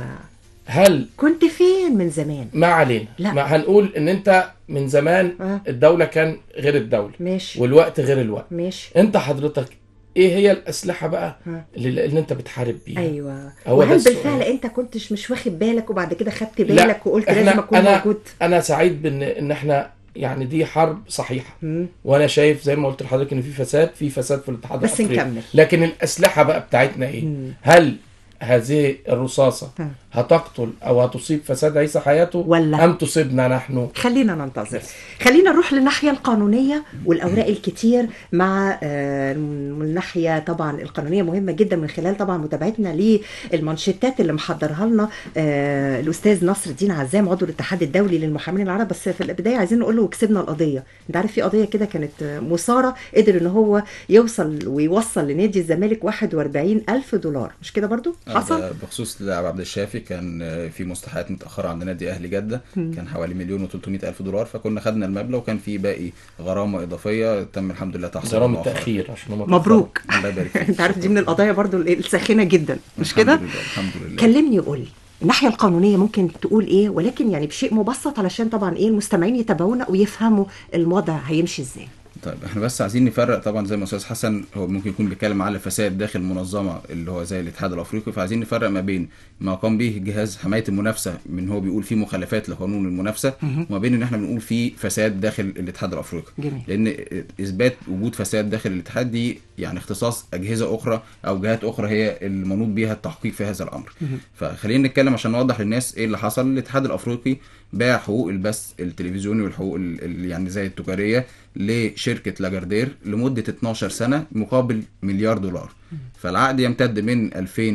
Speaker 7: هل
Speaker 1: كنت فين من زمان
Speaker 7: ما علينا
Speaker 1: لا.
Speaker 7: ما هنقول ان انت من زمان
Speaker 1: آه.
Speaker 7: الدوله كان غير الدوله
Speaker 1: ماشي
Speaker 7: والوقت غير الوقت
Speaker 1: ماشي
Speaker 7: انت حضرتك ايه هي الاسلحه بقى
Speaker 1: ها.
Speaker 7: اللي, اللي انت بتحارب بيها
Speaker 1: ايوه
Speaker 7: هو ده
Speaker 1: وهل
Speaker 7: السؤال.
Speaker 1: بالفعل انت كنتش مش واخد بالك وبعد كده خدت
Speaker 7: لا،
Speaker 1: بالك وقلت
Speaker 7: إحنا-
Speaker 1: لازم اكون
Speaker 7: أنا
Speaker 1: موجود
Speaker 7: انا سعيد بان ان احنا يعني دي حرب صحيحه
Speaker 1: مم.
Speaker 7: وانا شايف زي ما قلت لحضرتك ان في فساد في فساد في الاتحاد
Speaker 1: بس
Speaker 7: الافريقي
Speaker 1: نكمل.
Speaker 7: لكن الاسلحه بقى بتاعتنا ايه
Speaker 1: مم.
Speaker 7: هل هذه الرصاصه
Speaker 1: ها.
Speaker 7: هتقتل او هتصيب فساد عيسى حياته
Speaker 1: ولا-
Speaker 7: ام تصيبنا نحن
Speaker 1: خلينا ننتظر خلينا نروح للناحية القانونية والأوراق الكتير مع آه، الناحية طبعا القانونية مهمة جدا من خلال طبعا متابعتنا للمانشيتات اللي محضرها لنا آه، الأستاذ نصر الدين عزام عضو الاتحاد الدولي للمحامين العرب بس في البداية عايزين نقول له كسبنا القضية انت عارف في قضية كده كانت آه، مثارة قدر ان هو يوصل ويوصل لنادي الزمالك 41 ألف دولار مش كده برضو حصل
Speaker 9: ده بخصوص لاعب عبد الشافي كان آه، في مستحقات متاخره عند نادي اهلي جده كان حوالي مليون و300 الف دولار فكنا خدنا المبلغ وكان في باقي غرامه اضافيه تم الحمد لله تحصيلها
Speaker 7: غرام
Speaker 9: مؤخراً.
Speaker 7: التاخير عشان هم
Speaker 1: مبروك
Speaker 9: الله يبارك فيك
Speaker 1: انت عارف دي من القضايا برضو الساخنة جدا مش
Speaker 9: الحمد
Speaker 1: كده
Speaker 9: لله الحمد لله
Speaker 1: كلمني وقول لي الناحيه القانونيه ممكن تقول ايه ولكن يعني بشيء مبسط علشان طبعا ايه المستمعين يتابعونا ويفهموا الوضع هيمشي ازاي
Speaker 9: طيب احنا بس عايزين نفرق طبعا زي ما استاذ حسن هو ممكن يكون بيتكلم على فساد داخل منظمه اللي هو زي الاتحاد الافريقي فعايزين نفرق ما بين ما قام به جهاز حمايه المنافسه من هو بيقول فيه مخالفات لقانون المنافسه وما بين ان احنا بنقول فيه فساد داخل الاتحاد الافريقي
Speaker 1: جميل.
Speaker 9: لان اثبات وجود فساد داخل الاتحاد دي يعني اختصاص اجهزه اخرى او جهات اخرى هي المنوط بيها التحقيق في هذا الامر فخلينا نتكلم عشان نوضح للناس ايه اللي حصل الاتحاد الافريقي باع حقوق البث التلفزيوني والحقوق ال- ال- يعني زي التجاريه لشركه لاجاردير لمده 12 سنه مقابل مليار دولار فالعقد يمتد من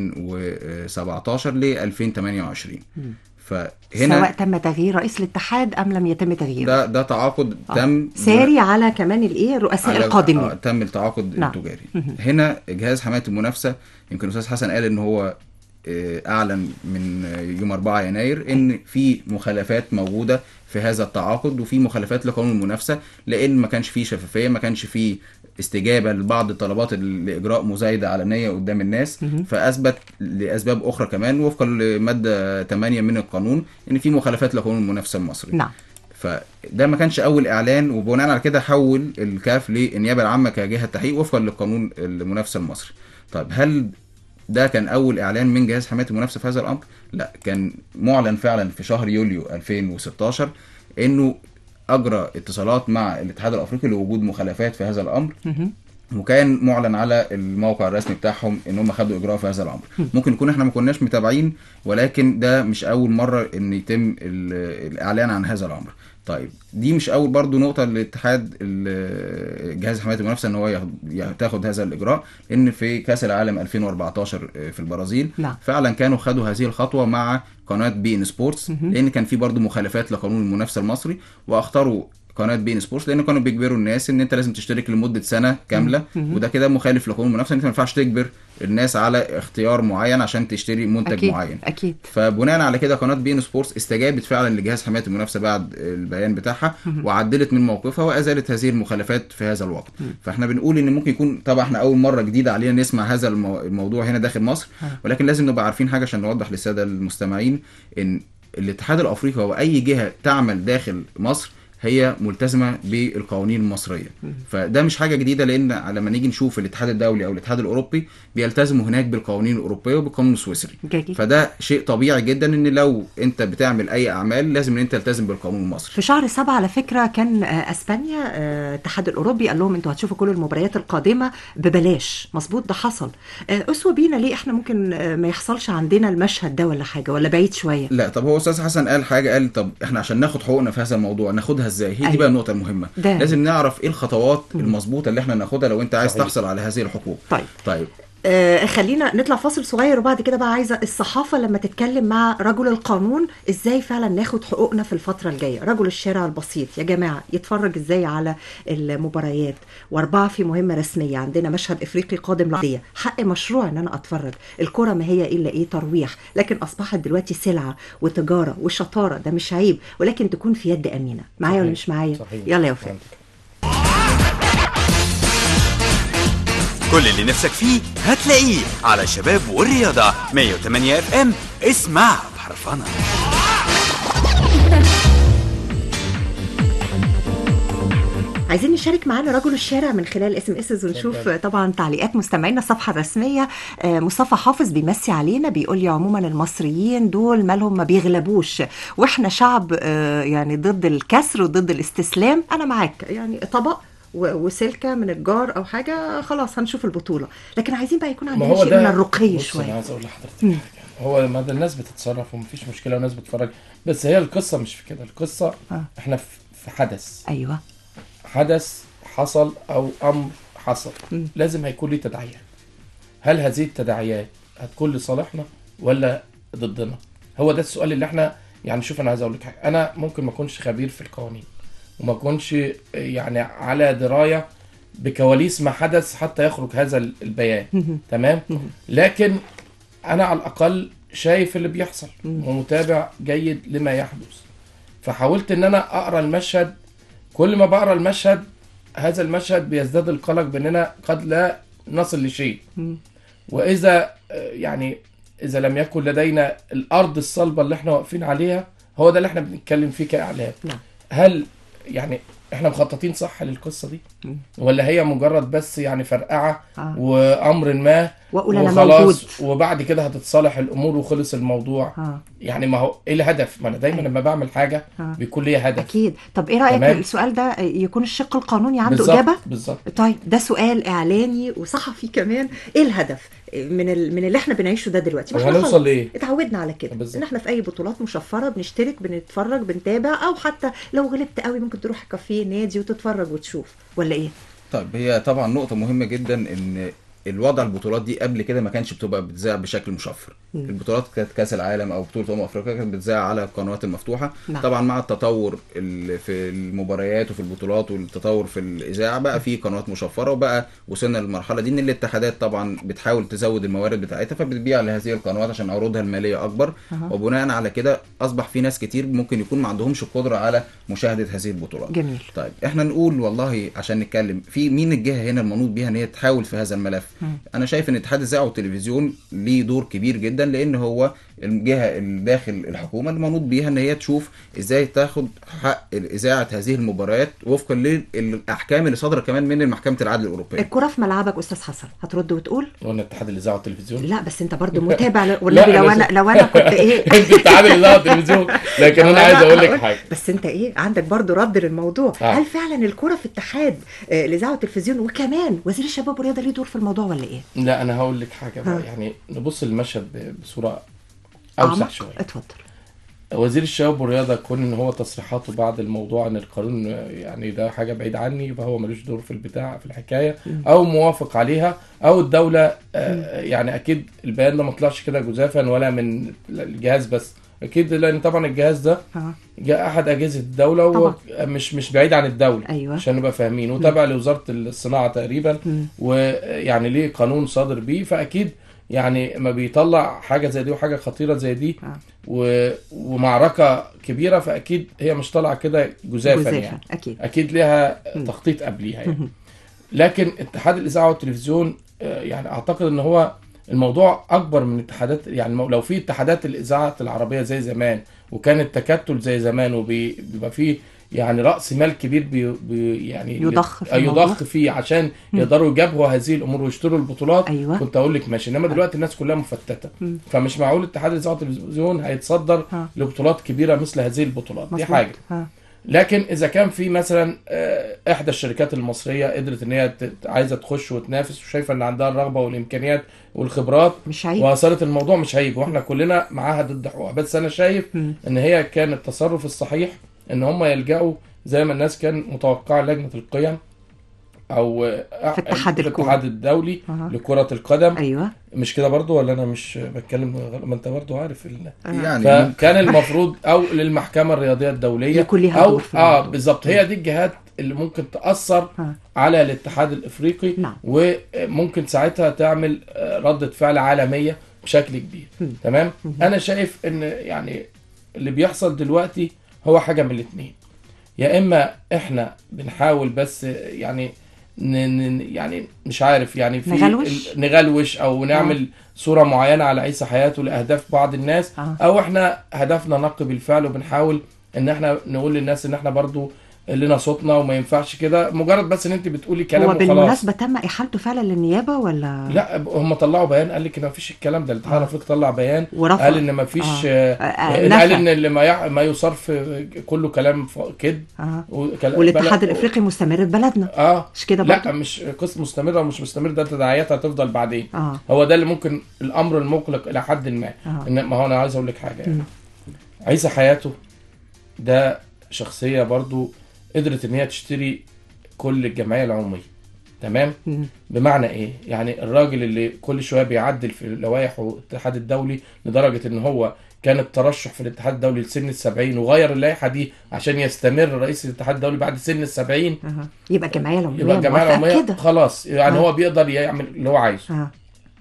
Speaker 9: 2017 ل 2028 فهنا
Speaker 1: سواء تم تغيير رئيس الاتحاد ام لم يتم تغييره
Speaker 9: ده ده تعاقد
Speaker 1: آه.
Speaker 9: تم
Speaker 1: ساري على كمان الايه الرؤساء
Speaker 9: على-
Speaker 1: القادمين
Speaker 9: آه تم التعاقد
Speaker 1: نعم.
Speaker 9: التجاري هنا جهاز حمايه المنافسه يمكن الاستاذ حسن قال ان هو آه، اعلن من آه، يوم 4 يناير ان في مخالفات موجوده في هذا التعاقد وفي مخالفات لقانون المنافسه لان ما كانش فيه شفافيه ما كانش فيه استجابه لبعض الطلبات ال- لاجراء مزايده علنيه قدام الناس فاثبت لاسباب اخرى كمان وفقا لماده 8 من القانون ان في مخالفات لقانون المنافسه المصري
Speaker 1: نعم
Speaker 9: فده ما كانش اول اعلان وبناء على كده حول الكاف للنيابه العامه كجهه تحقيق وفقا للقانون المنافسه المصري طيب هل ده كان اول اعلان من جهاز حمايه المنافسه في هذا الامر لا كان معلن فعلا في شهر يوليو 2016 انه اجرى اتصالات مع الاتحاد الافريقي لوجود مخالفات في هذا الامر وكان معلن على الموقع الرسمي بتاعهم ان هم خدوا اجراء في هذا الامر ممكن يكون احنا ما كناش متابعين ولكن ده مش اول مره ان يتم ال- الاعلان عن هذا الامر طيب دي مش اول برضو نقطه للاتحاد ال- جهاز حمايه المنافسه ان هو ياخد- يا- تاخد هذا الاجراء ان في كاس العالم 2014 في البرازيل
Speaker 1: نعم.
Speaker 9: فعلا كانوا خدوا هذه الخطوه مع قناه بي ان سبورتس لان كان في برضو مخالفات لقانون المنافسه المصري واختاروا قناه بي ان سبورتس لان كانوا بيجبروا الناس ان انت لازم تشترك لمده سنه كامله وده كده مخالف لقانون المنافسه ان انت ما ينفعش تجبر الناس على اختيار معين عشان تشتري منتج
Speaker 1: اكيد
Speaker 9: معين
Speaker 1: اكيد
Speaker 9: فبناء على كده قناه بي ان سبورتس استجابت فعلا لجهاز حمايه المنافسه بعد البيان بتاعها وعدلت من موقفها وازالت هذه المخالفات في هذا الوقت فاحنا بنقول ان ممكن يكون طبعا احنا اول مره جديده علينا نسمع هذا المو- الموضوع هنا داخل مصر ولكن لازم نبقى عارفين حاجه عشان نوضح للساده المستمعين ان الاتحاد الافريقي واي جهه تعمل داخل مصر هي ملتزمه بالقوانين المصريه فده مش حاجه جديده لان لما نيجي نشوف الاتحاد الدولي او الاتحاد الاوروبي بيلتزموا هناك بالقوانين الاوروبيه وبالقانون السويسري
Speaker 1: جميل.
Speaker 9: فده شيء طبيعي جدا ان لو انت بتعمل اي اعمال لازم ان انت تلتزم بالقانون المصري
Speaker 1: في شهر سبعة على فكرة كان آه، اسبانيا آه، الاتحاد الاوروبي قال لهم انتوا هتشوفوا كل المباريات القادمة ببلاش مظبوط ده حصل آه، اسوة بينا ليه احنا ممكن آه، ما يحصلش عندنا المشهد ده ولا حاجة ولا بعيد شوية
Speaker 9: لا طب هو استاذ حسن قال حاجه قال طب احنا عشان ناخد حقوقنا في هذا الموضوع ناخدها ازاي هي دي
Speaker 1: أيوة.
Speaker 9: بقى النقطه المهمه
Speaker 1: ده.
Speaker 9: لازم نعرف ايه الخطوات المظبوطه اللي احنا ناخدها لو انت عايز
Speaker 7: صحيح.
Speaker 9: تحصل على هذه الحقوق
Speaker 1: طيب
Speaker 9: طيب
Speaker 1: آه خلينا نطلع فاصل صغير وبعد كده بقى عايزه الصحافه لما تتكلم مع رجل القانون ازاي فعلا ناخد حقوقنا في الفتره الجايه رجل الشارع البسيط يا جماعه يتفرج ازاي على المباريات واربعه في مهمه رسميه عندنا مشهد افريقي قادم للعرضيه حق مشروع ان انا اتفرج الكره ما هي الا ايه ترويح لكن اصبحت دلوقتي سلعه وتجاره وشطاره ده مش عيب ولكن تكون في يد امينه معايا ولا
Speaker 7: صحيح.
Speaker 1: مش معايا
Speaker 7: صحيح.
Speaker 1: يلا يا وفاء
Speaker 6: كل اللي نفسك فيه هتلاقيه على شباب والرياضة 108 اف ام اسمع بحرفنة
Speaker 1: عايزين نشارك معانا رجل الشارع من خلال اس ام اس ونشوف طبعا تعليقات مستمعينا الصفحه الرسميه آه، مصطفى حافظ بيمسي علينا بيقول لي عموما المصريين دول مالهم ما بيغلبوش واحنا شعب آه، يعني ضد الكسر وضد الاستسلام انا معاك يعني طبق و- وسلكه من الجار او حاجه خلاص هنشوف البطوله لكن عايزين بقى يكون
Speaker 7: ما
Speaker 1: عندنا
Speaker 7: هو
Speaker 1: شيء من
Speaker 7: ده
Speaker 1: الرقي
Speaker 7: بص انا
Speaker 1: شويه
Speaker 7: عايز اقول لحضرتك حاجه هو ما ده الناس بتتصرف ومفيش مشكله والناس بتتفرج بس هي القصه مش في كده القصه
Speaker 1: آه.
Speaker 7: احنا في في حدث
Speaker 1: ايوه
Speaker 7: حدث حصل او امر حصل
Speaker 1: مم.
Speaker 7: لازم هيكون ليه تداعيات هل هذه التداعيات هتكون لصالحنا ولا ضدنا هو ده السؤال اللي احنا يعني شوف انا عايز اقول لك حاجه انا ممكن ما اكونش خبير في القوانين وما اكونش يعني على درايه بكواليس ما حدث حتى يخرج هذا البيان تمام لكن انا على الاقل شايف اللي بيحصل ومتابع جيد لما يحدث فحاولت ان انا اقرا المشهد كل ما بقرا المشهد هذا المشهد بيزداد القلق باننا قد لا نصل لشيء واذا آه، يعني اذا لم يكن لدينا الارض الصلبه اللي احنا واقفين عليها هو ده اللي احنا بنتكلم فيه كاعلام
Speaker 1: نعم.
Speaker 7: هل يعني احنا مخططين صح للقصه دي ولا هي مجرد بس يعني فرقعه
Speaker 1: آه.
Speaker 7: وامر ما
Speaker 1: وأقول أنا
Speaker 7: وخلاص
Speaker 1: موجود.
Speaker 7: وبعد كده هتتصالح الامور وخلص الموضوع
Speaker 1: آه.
Speaker 7: يعني ما هو ايه الهدف ما انا دايما لما بعمل حاجه
Speaker 1: آه.
Speaker 7: بيكون ليها هدف
Speaker 1: اكيد طب ايه رايك
Speaker 7: تمام.
Speaker 1: السؤال ده يكون الشق القانوني عنده
Speaker 7: بالظبط
Speaker 1: اجابه
Speaker 7: بالظبط
Speaker 1: طيب ده سؤال اعلاني وصحفي كمان ايه الهدف من ال... من اللي احنا بنعيشه ده دلوقتي ما احنا
Speaker 7: وهنوصل
Speaker 1: خلاص
Speaker 7: لإيه؟
Speaker 1: اتعودنا على كده
Speaker 7: بالظبط.
Speaker 1: ان احنا في اي بطولات مشفره بنشترك بنتفرج بنتابع او حتى لو غلبت قوي ممكن تروح كافيه نادي وتتفرج وتشوف ولا ايه
Speaker 9: طيب هي طبعا نقطة مهمة جدا ان الوضع البطولات دي قبل كده ما كانش بتبقى بتذاع بشكل مشفر البطولات كانت كاس العالم او بطولة امم افريقيا كانت بتذاع على القنوات المفتوحة
Speaker 1: نعم.
Speaker 9: طبعا مع التطور ال- في المباريات وفي البطولات والتطور في الاذاعة بقى في قنوات مشفرة وبقى وصلنا للمرحلة دي ان الاتحادات طبعا بتحاول تزود الموارد بتاعتها فبتبيع لهذه القنوات عشان عروضها المالية اكبر
Speaker 1: أها.
Speaker 9: وبناء على كده اصبح في ناس كتير ممكن يكون ما عندهمش القدرة على مشاهدة هذه البطولات
Speaker 1: جميل
Speaker 9: طيب احنا نقول والله عشان نتكلم في مين الجهه هنا المنوط بيها ان هي تحاول في هذا الملف انا شايف ان اتحاد الاذاعه والتلفزيون ليه دور كبير جدا لان هو الجهه الداخل الحكومه المنوط بيها ان هي تشوف ازاي تاخد حق اذاعه هذه المباريات وفقا للاحكام اللي صادره كمان من محكمه العدل الاوروبيه
Speaker 1: الكره في ملعبك استاذ حسن هترد وتقول
Speaker 7: قلنا اتحاد الاذاعه والتلفزيون
Speaker 1: لا بس انت برضو متابع ل- والنبي لو
Speaker 7: أنا
Speaker 1: انا
Speaker 7: س-
Speaker 1: لو انا كنت ايه
Speaker 7: انت اتحاد الاذاعه والتلفزيون لكن انا عايز اقول لك حاجه
Speaker 1: بس انت ايه عندك برضو رد للموضوع
Speaker 7: آه.
Speaker 1: هل فعلا الكره في اتحاد آه، الاذاعه والتلفزيون وكمان وزير الشباب والرياضه ليه دور في الموضوع ولا ايه
Speaker 7: لا انا هقول لك حاجه
Speaker 1: آه.
Speaker 7: بقى يعني نبص للمشهد ب- بصوره اوسع
Speaker 1: أعمق؟
Speaker 7: شويه
Speaker 1: اتفضل
Speaker 7: وزير الشباب والرياضه كون ان هو تصريحاته بعد الموضوع ان القانون يعني ده حاجه بعيد عني يبقى هو ملوش دور في البتاع في الحكايه او موافق عليها او الدوله آه، يعني اكيد البيان ده ما طلعش كده جزافا ولا من الجهاز بس اكيد لان طبعا الجهاز ده
Speaker 1: اه
Speaker 7: جاء احد اجهزه الدوله وهو مش مش بعيد عن الدوله
Speaker 1: أيوة.
Speaker 7: عشان نبقى فاهمين وتابع لوزاره الصناعه تقريبا ويعني ليه قانون صادر بيه فاكيد يعني ما بيطلع حاجه زي دي وحاجه خطيره زي دي
Speaker 1: آه.
Speaker 7: و... ومعركه كبيره فاكيد هي مش طالعه كده جزافا
Speaker 1: جزافا
Speaker 7: يعني
Speaker 1: اكيد
Speaker 7: اكيد ليها تخطيط قبليها يعني. لكن اتحاد الاذاعه والتلفزيون آه، يعني اعتقد ان هو الموضوع اكبر من اتحادات يعني لو في اتحادات الاذاعه العربيه زي زمان وكان التكتل زي زمان وبيبقى فيه يعني راس مال كبير بي بي يعني
Speaker 1: يضخ في
Speaker 7: آه،
Speaker 1: الموضوع.
Speaker 7: يضخ فيه عشان يقدروا يجابهوا هذه الامور ويشتروا البطولات
Speaker 1: أيوة.
Speaker 7: كنت اقول لك ماشي انما دلوقتي الناس كلها مفتته فمش معقول اتحاد الاذاعه والتلفزيون هيتصدر
Speaker 1: آه.
Speaker 7: لبطولات كبيره مثل هذه البطولات دي
Speaker 1: مظبوط.
Speaker 7: حاجه
Speaker 1: آه.
Speaker 7: لكن اذا كان في مثلا آه، احدى الشركات المصريه قدرت ان هي ت- عايزه تخش وتنافس وشايفه ان عندها الرغبه والامكانيات والخبرات
Speaker 1: مش عيب
Speaker 7: واثرت الموضوع مش عيب واحنا كلنا معاها ضد حقوقها بس انا شايف
Speaker 1: مم.
Speaker 7: ان هي كان التصرف الصحيح ان هم يلجأوا زي ما الناس كان متوقعه لجنه القيم او آه،
Speaker 1: في اتحاد
Speaker 7: في
Speaker 1: الكورة.
Speaker 7: الاتحاد الدولي
Speaker 1: أها.
Speaker 7: لكره القدم
Speaker 1: ايوه
Speaker 7: مش كده برضو ولا انا مش بتكلم غلط؟ ما انت برضو عارف ال...
Speaker 9: يعني
Speaker 7: فكان المفروض او للمحكمه الرياضيه الدوليه
Speaker 1: يكون ليها
Speaker 7: او
Speaker 1: دور في
Speaker 7: اه
Speaker 1: الموضوع.
Speaker 7: بالظبط هي دي الجهات اللي ممكن تاثر
Speaker 1: آه.
Speaker 7: على الاتحاد الافريقي
Speaker 1: نعم.
Speaker 7: وممكن ساعتها تعمل آه، ردة فعل عالميه بشكل كبير تمام انا شايف ان يعني اللي بيحصل دلوقتي هو حاجه من الاثنين يا اما احنا بنحاول بس يعني ن ن يعني مش عارف يعني في
Speaker 1: نغلوش؟
Speaker 7: ال- نغلوش او نعمل صوره معينه على عيسى حياته لاهداف بعض الناس
Speaker 1: آه.
Speaker 7: او احنا هدفنا نقي بالفعل وبنحاول ان احنا نقول للناس ان احنا برضو لنا صوتنا وما ينفعش كده مجرد بس ان انت بتقولي كلام
Speaker 1: هو
Speaker 7: وخلاص
Speaker 1: بالمناسبه تم احالته فعلا للنيابه ولا
Speaker 7: لا هم طلعوا بيان قال لك ان ما فيش الكلام ده الاتحاد الافريقي طلع بيان
Speaker 1: ورفض.
Speaker 7: قال ان ما فيش
Speaker 1: آه.
Speaker 7: آه.
Speaker 1: آه،
Speaker 7: قال
Speaker 1: نفى.
Speaker 7: ان اللي ما يع... ما يصرف كله كلام ف- كذب
Speaker 1: آه.
Speaker 7: وكلا-
Speaker 1: والاتحاد
Speaker 7: بلا-
Speaker 1: الافريقي مستمر في بلدنا
Speaker 7: اه
Speaker 1: مش كده
Speaker 7: لا
Speaker 1: برضه
Speaker 7: مش قصه مستمره ومش مستمره ده تداعياتها هتفضل بعدين
Speaker 1: اه
Speaker 7: هو ده اللي ممكن الامر المقلق الى حد ما
Speaker 1: آه.
Speaker 7: ان ما هو انا عايز اقول لك حاجه يعني. عيسى حياته ده شخصيه برضو قدرت ان هي تشتري كل الجمعيه العموميه تمام
Speaker 1: مم.
Speaker 7: بمعنى ايه يعني الراجل اللي كل شويه بيعدل في لوائح الاتحاد الدولي لدرجه ان هو كان الترشح في الاتحاد الدولي لسن السبعين وغير اللائحه دي عشان يستمر رئيس الاتحاد الدولي بعد سن السبعين
Speaker 1: أها. يبقى الجمعيه العموميه
Speaker 7: يبقى الجمعيه
Speaker 1: موافقة
Speaker 7: العموميه
Speaker 1: كده
Speaker 7: خلاص يعني
Speaker 1: آه.
Speaker 7: هو بيقدر يعمل اللي هو عايزه
Speaker 1: اه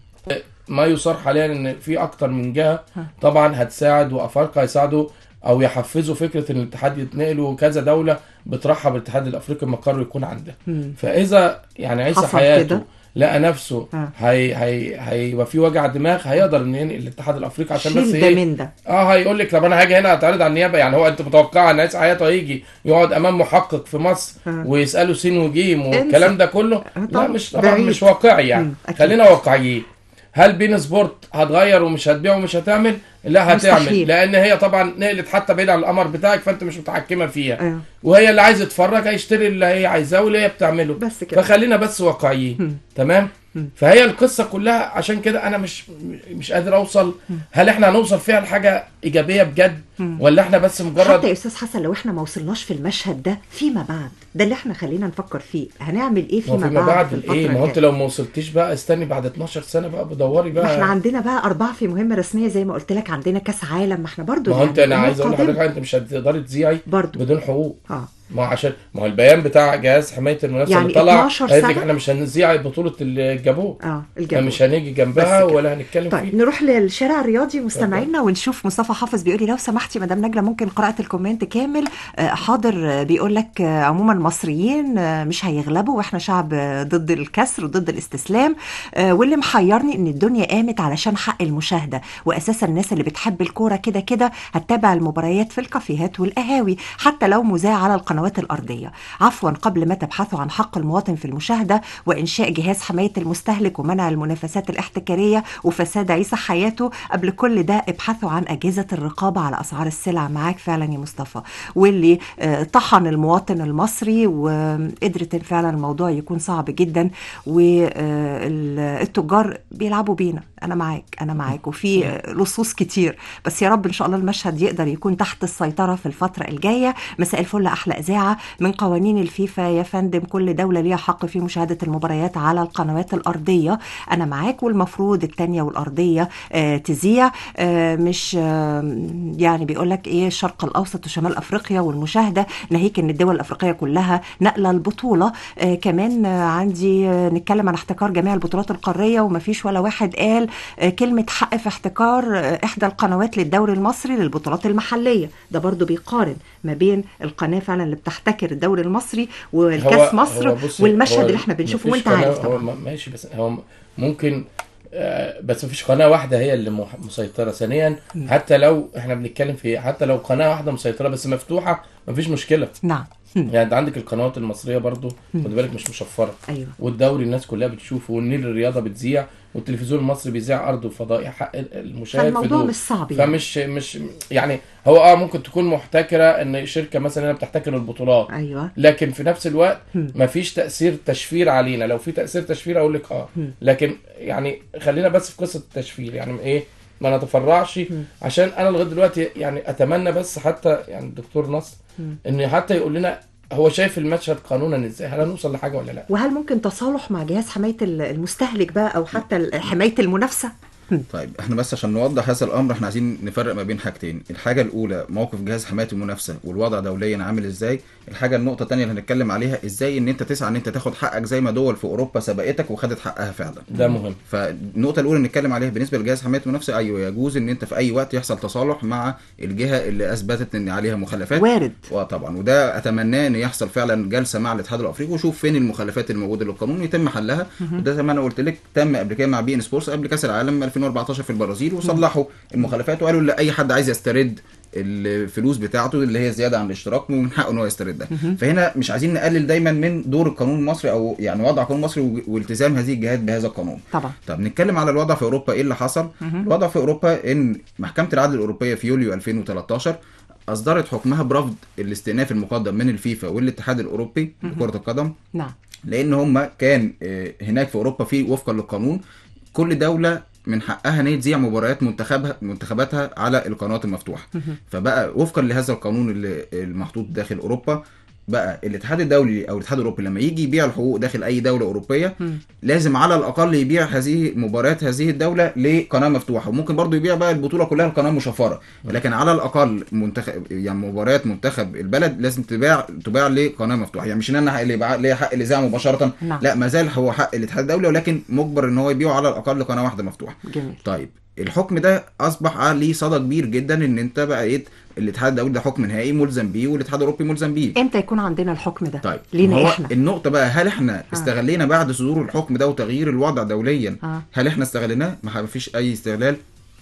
Speaker 7: ما يصار حاليا ان في اكتر من جهه طبعا هتساعد وافارقه هيساعدوا او يحفزوا فكره ان الاتحاد يتنقل وكذا دوله بترحب الاتحاد الافريقي مقره يكون عندها
Speaker 1: مم.
Speaker 7: فاذا يعني عيسى
Speaker 1: حصل
Speaker 7: حياته
Speaker 1: كده.
Speaker 7: لقى نفسه
Speaker 1: آه.
Speaker 7: هي هي هيبقى في وجع دماغ هيقدر ان ينقل الاتحاد الافريقي عشان بس
Speaker 1: شيل ده
Speaker 7: ايه
Speaker 1: من ده
Speaker 7: اه هيقول لك طب انا هاجي هنا اتعرض على النيابه يعني هو انت متوقع ان عيسى حياته هيجي يقعد امام محقق في مصر
Speaker 1: آه.
Speaker 7: ويساله سين وجيم
Speaker 1: انسى.
Speaker 7: والكلام ده كله
Speaker 1: آه
Speaker 7: لا
Speaker 1: طبعا.
Speaker 7: مش طبعا
Speaker 1: بعيد.
Speaker 7: مش واقعي يعني
Speaker 1: مم، أكيد.
Speaker 7: خلينا واقعيين هل بين سبورت هتغير ومش هتبيع ومش هتعمل لا هتعمل
Speaker 1: مستحيل.
Speaker 7: لان هي طبعا نقلت حتى بعيد عن القمر بتاعك فانت مش متحكمه فيها
Speaker 1: ايوه
Speaker 7: وهي اللي عايز يتفرج هيشتري اللي هي عايزاه واللي هي بتعمله
Speaker 1: بس كده.
Speaker 7: فخلينا بس واقعيين تمام فهي القصه كلها عشان كده انا مش مش قادر اوصل هل احنا هنوصل فيها لحاجه ايجابيه بجد ولا احنا بس
Speaker 1: حتى
Speaker 7: مجرد
Speaker 1: يا استاذ حسن لو احنا ما وصلناش في المشهد ده فيما بعد ده اللي احنا خلينا نفكر فيه هنعمل ايه
Speaker 7: ما
Speaker 1: فيما,
Speaker 7: فيما
Speaker 1: بعد,
Speaker 7: بعد
Speaker 1: في الفترة
Speaker 7: ايه ما هو انت
Speaker 1: الجاية؟
Speaker 7: لو ما وصلتيش بقى استني بعد 12 سنه بقى بدوري
Speaker 1: ما احنا
Speaker 7: بقى
Speaker 1: عندنا بقى أربعة في مهمة رسمية زي ما قلت لك عندنا كاس عالم ما احنا برضو
Speaker 7: ما هو انت
Speaker 1: يعني
Speaker 7: انا عايز اقول
Speaker 1: الأمور
Speaker 7: لحضرتك انت مش هتقدري تذيعي
Speaker 1: برضو.
Speaker 7: بدون حقوق
Speaker 1: اه
Speaker 7: ما هو عشان ما هو البيان بتاع جهاز حمايه المنافسه
Speaker 1: يعني
Speaker 7: اللي طلع
Speaker 1: 12
Speaker 7: قالت لك
Speaker 1: سنة؟
Speaker 7: احنا مش هنذيع بطوله الجابون
Speaker 1: اه
Speaker 7: احنا
Speaker 1: الجو
Speaker 7: مش هنيجي جنبها
Speaker 1: بس كده.
Speaker 7: ولا هنتكلم
Speaker 1: طيب
Speaker 7: فيه
Speaker 1: نروح للشارع الرياضي مستمعينا ونشوف مصطفى حافظ بيقول لي لو سمحتي مدام نجله ممكن قراءه الكومنت كامل آه، حاضر آه، بيقول لك آه، عموما المصريين آه، مش هيغلبوا واحنا شعب آه، ضد الكسر وضد الاستسلام آه، واللي محيرني ان الدنيا قامت علشان حق المشاهده واساسا الناس اللي بتحب الكوره كده كده هتتابع المباريات في الكافيهات والقهاوي حتى لو مذاع على القنوات الارضيه عفوا قبل ما تبحثوا عن حق المواطن في المشاهده وانشاء جهاز حمايه المستهلك ومنع المنافسات الاحتكاريه وفساد عيسى حياته قبل كل ده ابحثوا عن اجهزه الرقابه على اسعار اسعار السلع معاك فعلا يا مصطفى واللي آه، طحن المواطن المصري وقدرت فعلا الموضوع يكون صعب جدا والتجار بيلعبوا بينا انا معاك انا معاك وفي آه، لصوص كتير بس يا رب ان شاء الله المشهد يقدر يكون تحت السيطره في الفتره الجايه مساء الفل احلى اذاعه من قوانين الفيفا يا فندم كل دوله ليها حق في مشاهده المباريات على القنوات الارضيه انا معاك والمفروض التانية والارضيه آه تذيع آه مش آه يعني بيقول لك ايه الشرق الاوسط وشمال افريقيا والمشاهده ناهيك ان الدول الافريقيه كلها نقله البطوله آه كمان آه عندي آه نتكلم عن احتكار جميع البطولات القاريه ومفيش ولا واحد قال آه كلمه حق في احتكار آه احدى القنوات للدوري المصري للبطولات المحليه ده برضو بيقارن ما بين القناه فعلا اللي بتحتكر الدوري المصري والكاس مصر
Speaker 7: بصي،
Speaker 1: والمشهد
Speaker 7: هو
Speaker 1: اللي احنا بنشوفه
Speaker 7: مفيش
Speaker 1: وانت
Speaker 7: قناة-
Speaker 1: عارف
Speaker 7: هو
Speaker 1: طبعا
Speaker 7: م- ماشي بس هو ممكن آه، بس مفيش قناه واحده هي اللي مح- مسيطره ثانيا حتى لو احنا بنتكلم في حتى لو قناه واحده مسيطره بس مفتوحه مفيش مشكله
Speaker 1: نعم
Speaker 7: يعني انت عندك القنوات المصريه برضو خد بالك مش مشفره
Speaker 1: ايوه
Speaker 7: والدوري الناس كلها بتشوفه والنيل الرياضه بتذيع والتلفزيون المصري بيذيع ارض وفضاء حق المشاهد في
Speaker 1: فالموضوع
Speaker 7: دول.
Speaker 1: مش صعب يعني
Speaker 7: فمش مش يعني هو اه ممكن تكون محتكره ان شركه مثلا هي بتحتكر البطولات
Speaker 1: ايوه
Speaker 7: لكن في نفس الوقت
Speaker 1: مم.
Speaker 7: مفيش تاثير تشفير علينا لو في تاثير تشفير اقول لك اه
Speaker 1: مم.
Speaker 7: لكن يعني خلينا بس في قصه التشفير يعني ايه ما نتفرعش عشان انا لغايه دلوقتي يعني اتمنى بس حتى يعني الدكتور نصر
Speaker 1: مم.
Speaker 7: ان حتى يقول لنا هو شايف المشهد قانونا ازاي هل هنوصل لحاجه ولا لا
Speaker 1: وهل ممكن تصالح مع جهاز حمايه المستهلك بقى او حتى ال- حمايه المنافسه
Speaker 9: طيب احنا بس عشان نوضح هذا الامر احنا عايزين نفرق ما بين حاجتين الحاجه الاولى موقف جهاز حمايه المنافسه والوضع دوليا عامل ازاي الحاجه النقطه الثانيه اللي هنتكلم عليها ازاي ان انت تسعى ان انت تاخد حقك زي ما دول في اوروبا سبقتك وخدت حقها فعلا
Speaker 7: ده مهم
Speaker 9: فالنقطة الأولى اللي نتكلم عليها بالنسبة لجهاز حماية المنافسة أيوه يجوز إن أنت في أي وقت يحصل تصالح مع الجهة اللي أثبتت إن عليها مخالفات
Speaker 1: وارد
Speaker 9: وطبعا وده اتمناه ان يحصل فعلا جلسه مع الاتحاد الافريقي وشوف فين المخالفات الموجوده للقانون ويتم حلها وده زي ما انا قلت لك تم قبل كده مع بي ان سبورتس قبل كاس العالم 2014 في البرازيل وصلحوا المخالفات وقالوا لا اي حد عايز يسترد الفلوس بتاعته اللي هي زياده عن الاشتراك ومن حقه ان هو يستردها فهنا مش عايزين نقلل دايما من دور القانون المصري او يعني وضع القانون المصري و- والتزام هذه الجهات بهذا القانون
Speaker 1: طبعا
Speaker 9: طب نتكلم على الوضع في اوروبا ايه اللي حصل الوضع في اوروبا ان محكمه العدل الاوروبيه في يوليو 2013 اصدرت حكمها برفض الاستئناف المقدم من الفيفا والاتحاد الاوروبي لكره القدم
Speaker 1: نعم
Speaker 9: لان هم كان آه، هناك في اوروبا في وفقا للقانون كل دوله من حقها ان هي تذيع مباريات منتخبها منتخباتها على القنوات المفتوحه فبقى وفقا لهذا القانون اللي المحطوط داخل اوروبا بقى الاتحاد الدولي او الاتحاد الاوروبي لما يجي يبيع الحقوق داخل اي دوله اوروبيه لازم على الاقل يبيع هذه مباريات هذه الدوله لقناه مفتوحه وممكن برضو يبيع بقى البطوله كلها لقناه مشفره لكن على الاقل منتخب يعني مباريات منتخب البلد لازم تباع تباع لقناه مفتوحه يعني مش ان انا اللي يبقى ليا حق الاذاعه مباشره
Speaker 1: نعم.
Speaker 9: لا ما زال هو حق الاتحاد الدولي ولكن مجبر ان هو يبيعه على الاقل قناه واحده مفتوحه
Speaker 1: جميل
Speaker 9: طيب الحكم ده اصبح عليه صدى كبير جدا ان انت بقيت الاتحاد الدولي ده حكم نهائي ملزم بيه والاتحاد الاوروبي ملزم بيه
Speaker 1: امتى يكون عندنا الحكم ده
Speaker 9: طيب
Speaker 1: لينا
Speaker 9: هو
Speaker 1: احنا
Speaker 9: النقطة بقى هل احنا استغلينا بعد صدور الحكم ده وتغيير الوضع دوليا
Speaker 1: آه.
Speaker 9: هل احنا استغليناه؟ ما فيش أي استغلال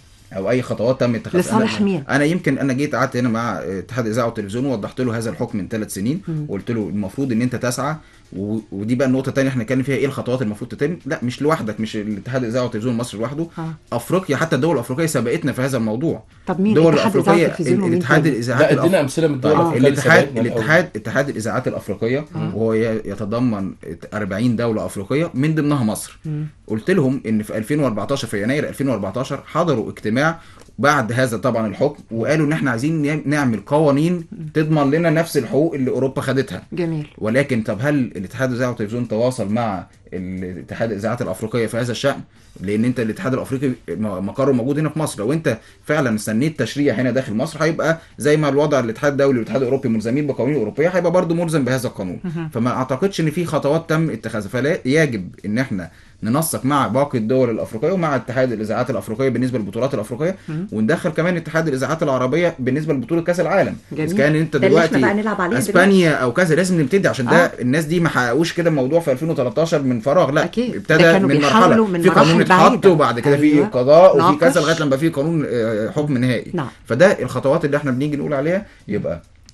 Speaker 9: أو أي خطوات تم اتخاذها
Speaker 1: لصالح
Speaker 9: أنا-
Speaker 1: مين؟
Speaker 9: أنا يمكن أنا جيت قعدت هنا مع اتحاد الإذاعة والتلفزيون ووضحت له هذا الحكم من ثلاث سنين وقلت له المفروض إن أنت تسعى و... ودي بقى النقطة الثانية احنا نتكلم فيها ايه الخطوات المفروض تتم؟ لا مش لوحدك مش الاتحاد الإذاعة والتلفزيون المصري لوحده
Speaker 1: آه.
Speaker 9: أفريقيا حتى الدول الأفريقية سبقتنا في هذا الموضوع
Speaker 1: طب مين
Speaker 9: دول
Speaker 1: اتحاد الاذاعه
Speaker 9: الأفريقية
Speaker 1: والتلفزيون ومين
Speaker 9: الاتحاد
Speaker 1: تاني؟
Speaker 9: الإذاعات
Speaker 7: لا
Speaker 9: الأف-
Speaker 7: ادينا امثله من الدول
Speaker 9: طيب
Speaker 7: الافريقيه اللي
Speaker 9: الاتحاد
Speaker 7: سبقتنا الأول.
Speaker 9: الاتحاد اتحاد الاذاعات الافريقيه وهو ي- يتضمن 40 دوله افريقيه من ضمنها مصر قلت لهم ان في 2014 في يناير 2014 حضروا اجتماع بعد هذا طبعا الحكم وقالوا ان احنا عايزين نعم- نعمل قوانين تضمن لنا نفس الحقوق اللي اوروبا خدتها
Speaker 1: جميل
Speaker 9: ولكن طب هل الاتحاد الاذاعه والتلفزيون تواصل مع الاتحاد الاذاعات الافريقيه في هذا الشان لان انت الاتحاد الافريقي م- مقره موجود هنا في مصر لو انت فعلا استنيت تشريع هنا داخل مصر هيبقى زي ما الوضع الاتحاد الدولي والاتحاد الاوروبي ملزمين بقوانين اوروبيه هيبقى برضه ملزم بهذا القانون فما اعتقدش ان في خطوات تم اتخاذها فلا يجب ان احنا ننسق مع باقي الدول الافريقيه ومع اتحاد الاذاعات الافريقيه بالنسبه للبطولات الافريقيه وندخل كمان اتحاد الاذاعات العربيه بالنسبه لبطوله كاس العالم
Speaker 1: جميل.
Speaker 9: اذا كان انت
Speaker 1: ده اللي احنا
Speaker 9: دلوقتي
Speaker 1: بقى نلعب عليه
Speaker 9: اسبانيا او كذا لازم نبتدي عشان ده
Speaker 1: آه.
Speaker 9: الناس دي ما حققوش كده الموضوع في 2013 من فراغ لا
Speaker 1: أكيد. ده
Speaker 9: ابتدى
Speaker 1: كانوا
Speaker 9: من
Speaker 1: بيحاولوا
Speaker 9: مرحله
Speaker 1: من
Speaker 9: في قانون
Speaker 1: مراحل
Speaker 9: اتحط
Speaker 1: بعيدة.
Speaker 9: وبعد كده في
Speaker 1: أيوة.
Speaker 9: قضاء وفي
Speaker 1: ناقش.
Speaker 9: كذا لغايه لما في قانون آه، حكم نهائي
Speaker 1: نعم.
Speaker 9: فده الخطوات اللي احنا بنيجي نقول عليها يبقى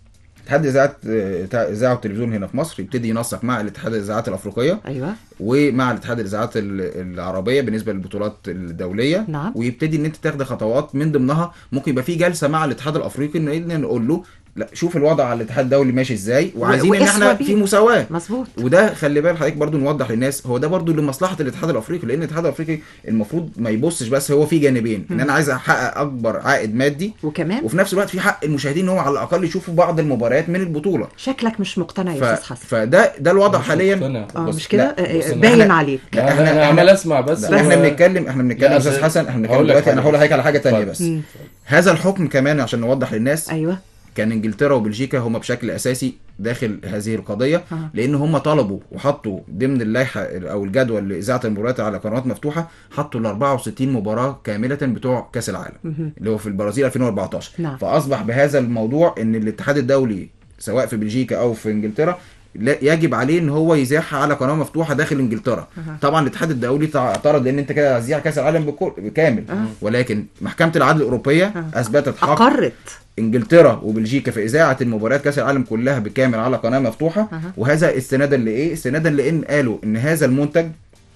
Speaker 9: اتحاد الاذاعات آه، بتاع الاذاعه والتلفزيون هنا في مصر يبتدي ينسق مع الاتحاد الاذاعات الافريقيه
Speaker 1: ايوه
Speaker 9: ومع الاتحاد الاذاعات ال- العربيه بالنسبه للبطولات الدوليه
Speaker 1: نعم.
Speaker 9: ويبتدي ان انت تاخد خطوات من ضمنها ممكن يبقى في جلسه مع الاتحاد الافريقي ان إن نقول له لا شوف الوضع على الاتحاد الدولي ماشي ازاي وعايزين ان
Speaker 1: واسوى
Speaker 9: احنا
Speaker 1: بيه.
Speaker 9: في مساواه
Speaker 1: مظبوط
Speaker 9: وده خلي بال حضرتك برضو نوضح للناس هو ده برضو لمصلحه الاتحاد الافريقي لان الاتحاد الافريقي المفروض ما يبصش بس هو في جانبين ان انا عايز احقق اكبر عائد مادي
Speaker 1: وكمان
Speaker 9: وفي نفس الوقت في حق المشاهدين ان هو على الاقل يشوفوا بعض المباريات من البطوله
Speaker 1: شكلك مش مقتنع يا
Speaker 9: ف...
Speaker 1: استاذ حسن
Speaker 9: فده ده الوضع حاليا
Speaker 7: مقتنع.
Speaker 1: اه
Speaker 7: بص،
Speaker 1: مش كده
Speaker 9: لا،
Speaker 1: آه،
Speaker 7: بص،
Speaker 1: باين
Speaker 9: إحنا-
Speaker 1: عليك
Speaker 7: لا،
Speaker 9: إحنا-
Speaker 7: انا انا
Speaker 9: إحنا-
Speaker 7: عمال اسمع بس
Speaker 9: لا، احنا
Speaker 7: هو-
Speaker 9: بنتكلم احنا بنتكلم
Speaker 7: لا،
Speaker 9: يا استاذ
Speaker 7: أصل-
Speaker 9: حسن احنا بنتكلم
Speaker 7: هقول لك
Speaker 9: دلوقتي انا
Speaker 7: حاجة.
Speaker 9: هقول لحضرتك على حاجه تانية
Speaker 7: اتفضل.
Speaker 9: بس
Speaker 1: مم.
Speaker 9: هذا الحكم كمان عشان نوضح للناس
Speaker 1: ايوه
Speaker 9: كان انجلترا وبلجيكا هما بشكل اساسي داخل هذه القضيه
Speaker 1: آه.
Speaker 9: لان هم طلبوا وحطوا ضمن اللائحه او الجدول لاذاعه المباريات على قنوات مفتوحه حطوا ال 64 مباراه كامله بتوع كاس العالم
Speaker 1: مهم.
Speaker 9: اللي هو في البرازيل 2014
Speaker 1: نعم.
Speaker 9: فاصبح بهذا الموضوع ان الاتحاد الدولي سواء في بلجيكا او في انجلترا لا يجب عليه ان هو يذاعها على قناه مفتوحه داخل انجلترا
Speaker 1: أها.
Speaker 9: طبعا الاتحاد الدولي اعترض لان انت كده هتذيع كاس العالم بكل بكامل
Speaker 1: أه.
Speaker 9: ولكن محكمه العدل الاوروبيه
Speaker 1: أه.
Speaker 9: اثبتت حق
Speaker 1: اقرت
Speaker 9: انجلترا وبلجيكا في اذاعه المباريات كاس العالم كلها بالكامل على قناه مفتوحه
Speaker 1: أها.
Speaker 9: وهذا استنادا لايه؟ استنادا لان قالوا ان هذا المنتج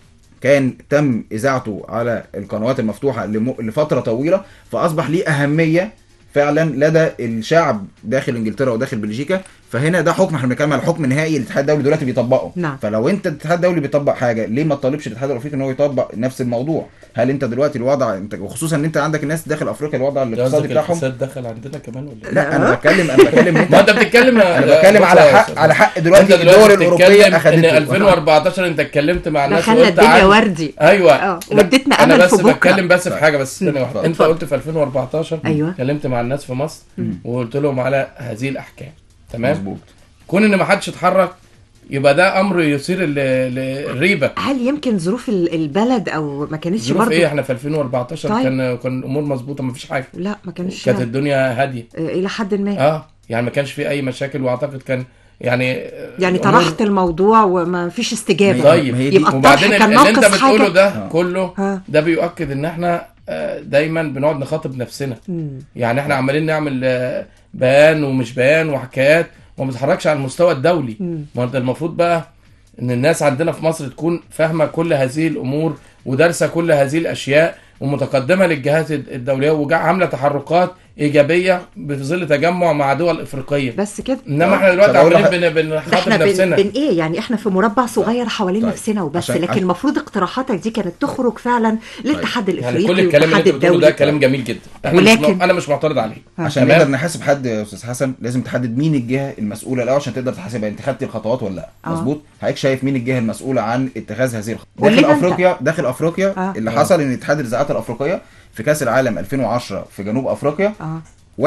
Speaker 9: كان تم اذاعته على القنوات المفتوحه لم- لفتره طويله فاصبح ليه اهميه فعلا لدى الشعب داخل انجلترا وداخل بلجيكا فهنا ده حكم احنا بنتكلم على حكم نهائي الاتحاد الدولي دلوقتي بيطبقه
Speaker 1: نعم.
Speaker 9: فلو انت الاتحاد الدولي بيطبق حاجه ليه ما تطالبش الاتحاد الافريقي ان هو يطبق نفس الموضوع هل انت دلوقتي الوضع انت وخصوصا ان انت عندك الناس داخل افريقيا الوضع
Speaker 7: ده
Speaker 9: الاقتصادي
Speaker 7: قصدك
Speaker 9: بتاعهم
Speaker 7: الفساد دخل عندنا كمان ولا إيه؟
Speaker 9: لا انا بتكلم انا بتكلم ان انت
Speaker 7: ما انت بتتكلم
Speaker 9: انا بتكلم على حق على حق دلوقتي
Speaker 7: انت
Speaker 9: الدول
Speaker 7: دلوقتي
Speaker 9: الاوروبيه
Speaker 7: بتتكلم ان
Speaker 9: اخذته
Speaker 7: 2014 انت اتكلمت مع الناس
Speaker 1: دخلنا
Speaker 7: وقلت
Speaker 1: الدنيا
Speaker 7: عن-
Speaker 1: وردي
Speaker 7: ايوه
Speaker 1: اه
Speaker 7: لا،
Speaker 1: واديتنا
Speaker 7: انا
Speaker 1: امل
Speaker 7: بس
Speaker 1: في بكره
Speaker 7: بتكلم بس في حاجه بس ثانيه واحده انت
Speaker 1: اتفضل.
Speaker 7: قلت في 2014
Speaker 1: أيوة.
Speaker 7: اتكلمت مع الناس في مصر وقلت لهم على هذه الاحكام تمام
Speaker 9: مظبوط
Speaker 7: كون ان ما حدش اتحرك يبقى ده امر يثير ال- ال- الريبه
Speaker 1: هل يمكن ظروف ال- البلد او ما كانتش
Speaker 7: ظروف
Speaker 1: برضه
Speaker 7: ايه احنا في 2014
Speaker 1: طيب.
Speaker 7: كان كان الامور مظبوطه ما فيش حاجه
Speaker 1: لا ما كانش
Speaker 7: كانت الدنيا هاديه
Speaker 1: آه، الى حد ما
Speaker 7: اه يعني ما كانش في اي مشاكل واعتقد كان يعني
Speaker 1: يعني
Speaker 7: الأمور-
Speaker 1: طرحت الموضوع وما فيش استجابه
Speaker 7: طيب
Speaker 9: ما هي دي-
Speaker 1: يبقى
Speaker 7: وبعدين
Speaker 1: الطرح كان
Speaker 7: اللي انت
Speaker 1: ناقص
Speaker 7: بتقوله
Speaker 1: حاجه
Speaker 7: ده
Speaker 9: آه.
Speaker 7: كله
Speaker 1: ها.
Speaker 7: ده بيؤكد ان احنا آه، دايما بنقعد نخاطب نفسنا
Speaker 1: مم.
Speaker 7: يعني احنا عمالين نعمل آه، بيان ومش بيان وحكايات وما بنتحركش على المستوى الدولي
Speaker 1: مم.
Speaker 7: ما انت المفروض بقى ان الناس عندنا في مصر تكون فاهمه كل هذه الامور ودارسه كل هذه الاشياء ومتقدمه للجهات الدوليه وعامله تحركات ايجابيه في ظل تجمع مع دول افريقيه
Speaker 1: بس كده
Speaker 7: انما احنا دلوقتي
Speaker 9: طب أقول
Speaker 7: عمالين
Speaker 9: لك-
Speaker 7: بن-
Speaker 1: ده
Speaker 7: بنخاطب
Speaker 1: احنا بن,
Speaker 7: نفسنا
Speaker 1: بن ايه يعني احنا في مربع صغير حوالين
Speaker 9: طيب.
Speaker 1: نفسنا وبس
Speaker 9: عشان-
Speaker 1: لكن
Speaker 9: عشان-
Speaker 1: المفروض اقتراحاتك دي كانت تخرج فعلا للاتحاد
Speaker 7: يعني
Speaker 1: الافريقي
Speaker 7: كل الكلام اللي
Speaker 1: والاتحاد
Speaker 7: انت بتقوله ده
Speaker 1: الدولي
Speaker 7: كلام جميل جدا احنا
Speaker 1: ولكن-
Speaker 7: مش انا مش معترض عليه
Speaker 9: عشان
Speaker 7: تمام؟
Speaker 9: نقدر نحاسب حد يا استاذ حسن لازم تحدد مين الجهه المسؤوله الاول عشان تقدر تحاسبها انت خدت الخطوات ولا لا
Speaker 1: آه.
Speaker 9: مظبوط حضرتك شايف مين الجهه المسؤوله عن اتخاذ هذه الخطوات
Speaker 1: قول
Speaker 9: داخل
Speaker 1: لنا انت.
Speaker 9: افريقيا داخل افريقيا
Speaker 1: آه.
Speaker 9: اللي حصل ان اتحاد الاذاعات الافريقيه في كاس العالم 2010 في جنوب افريقيا
Speaker 1: اه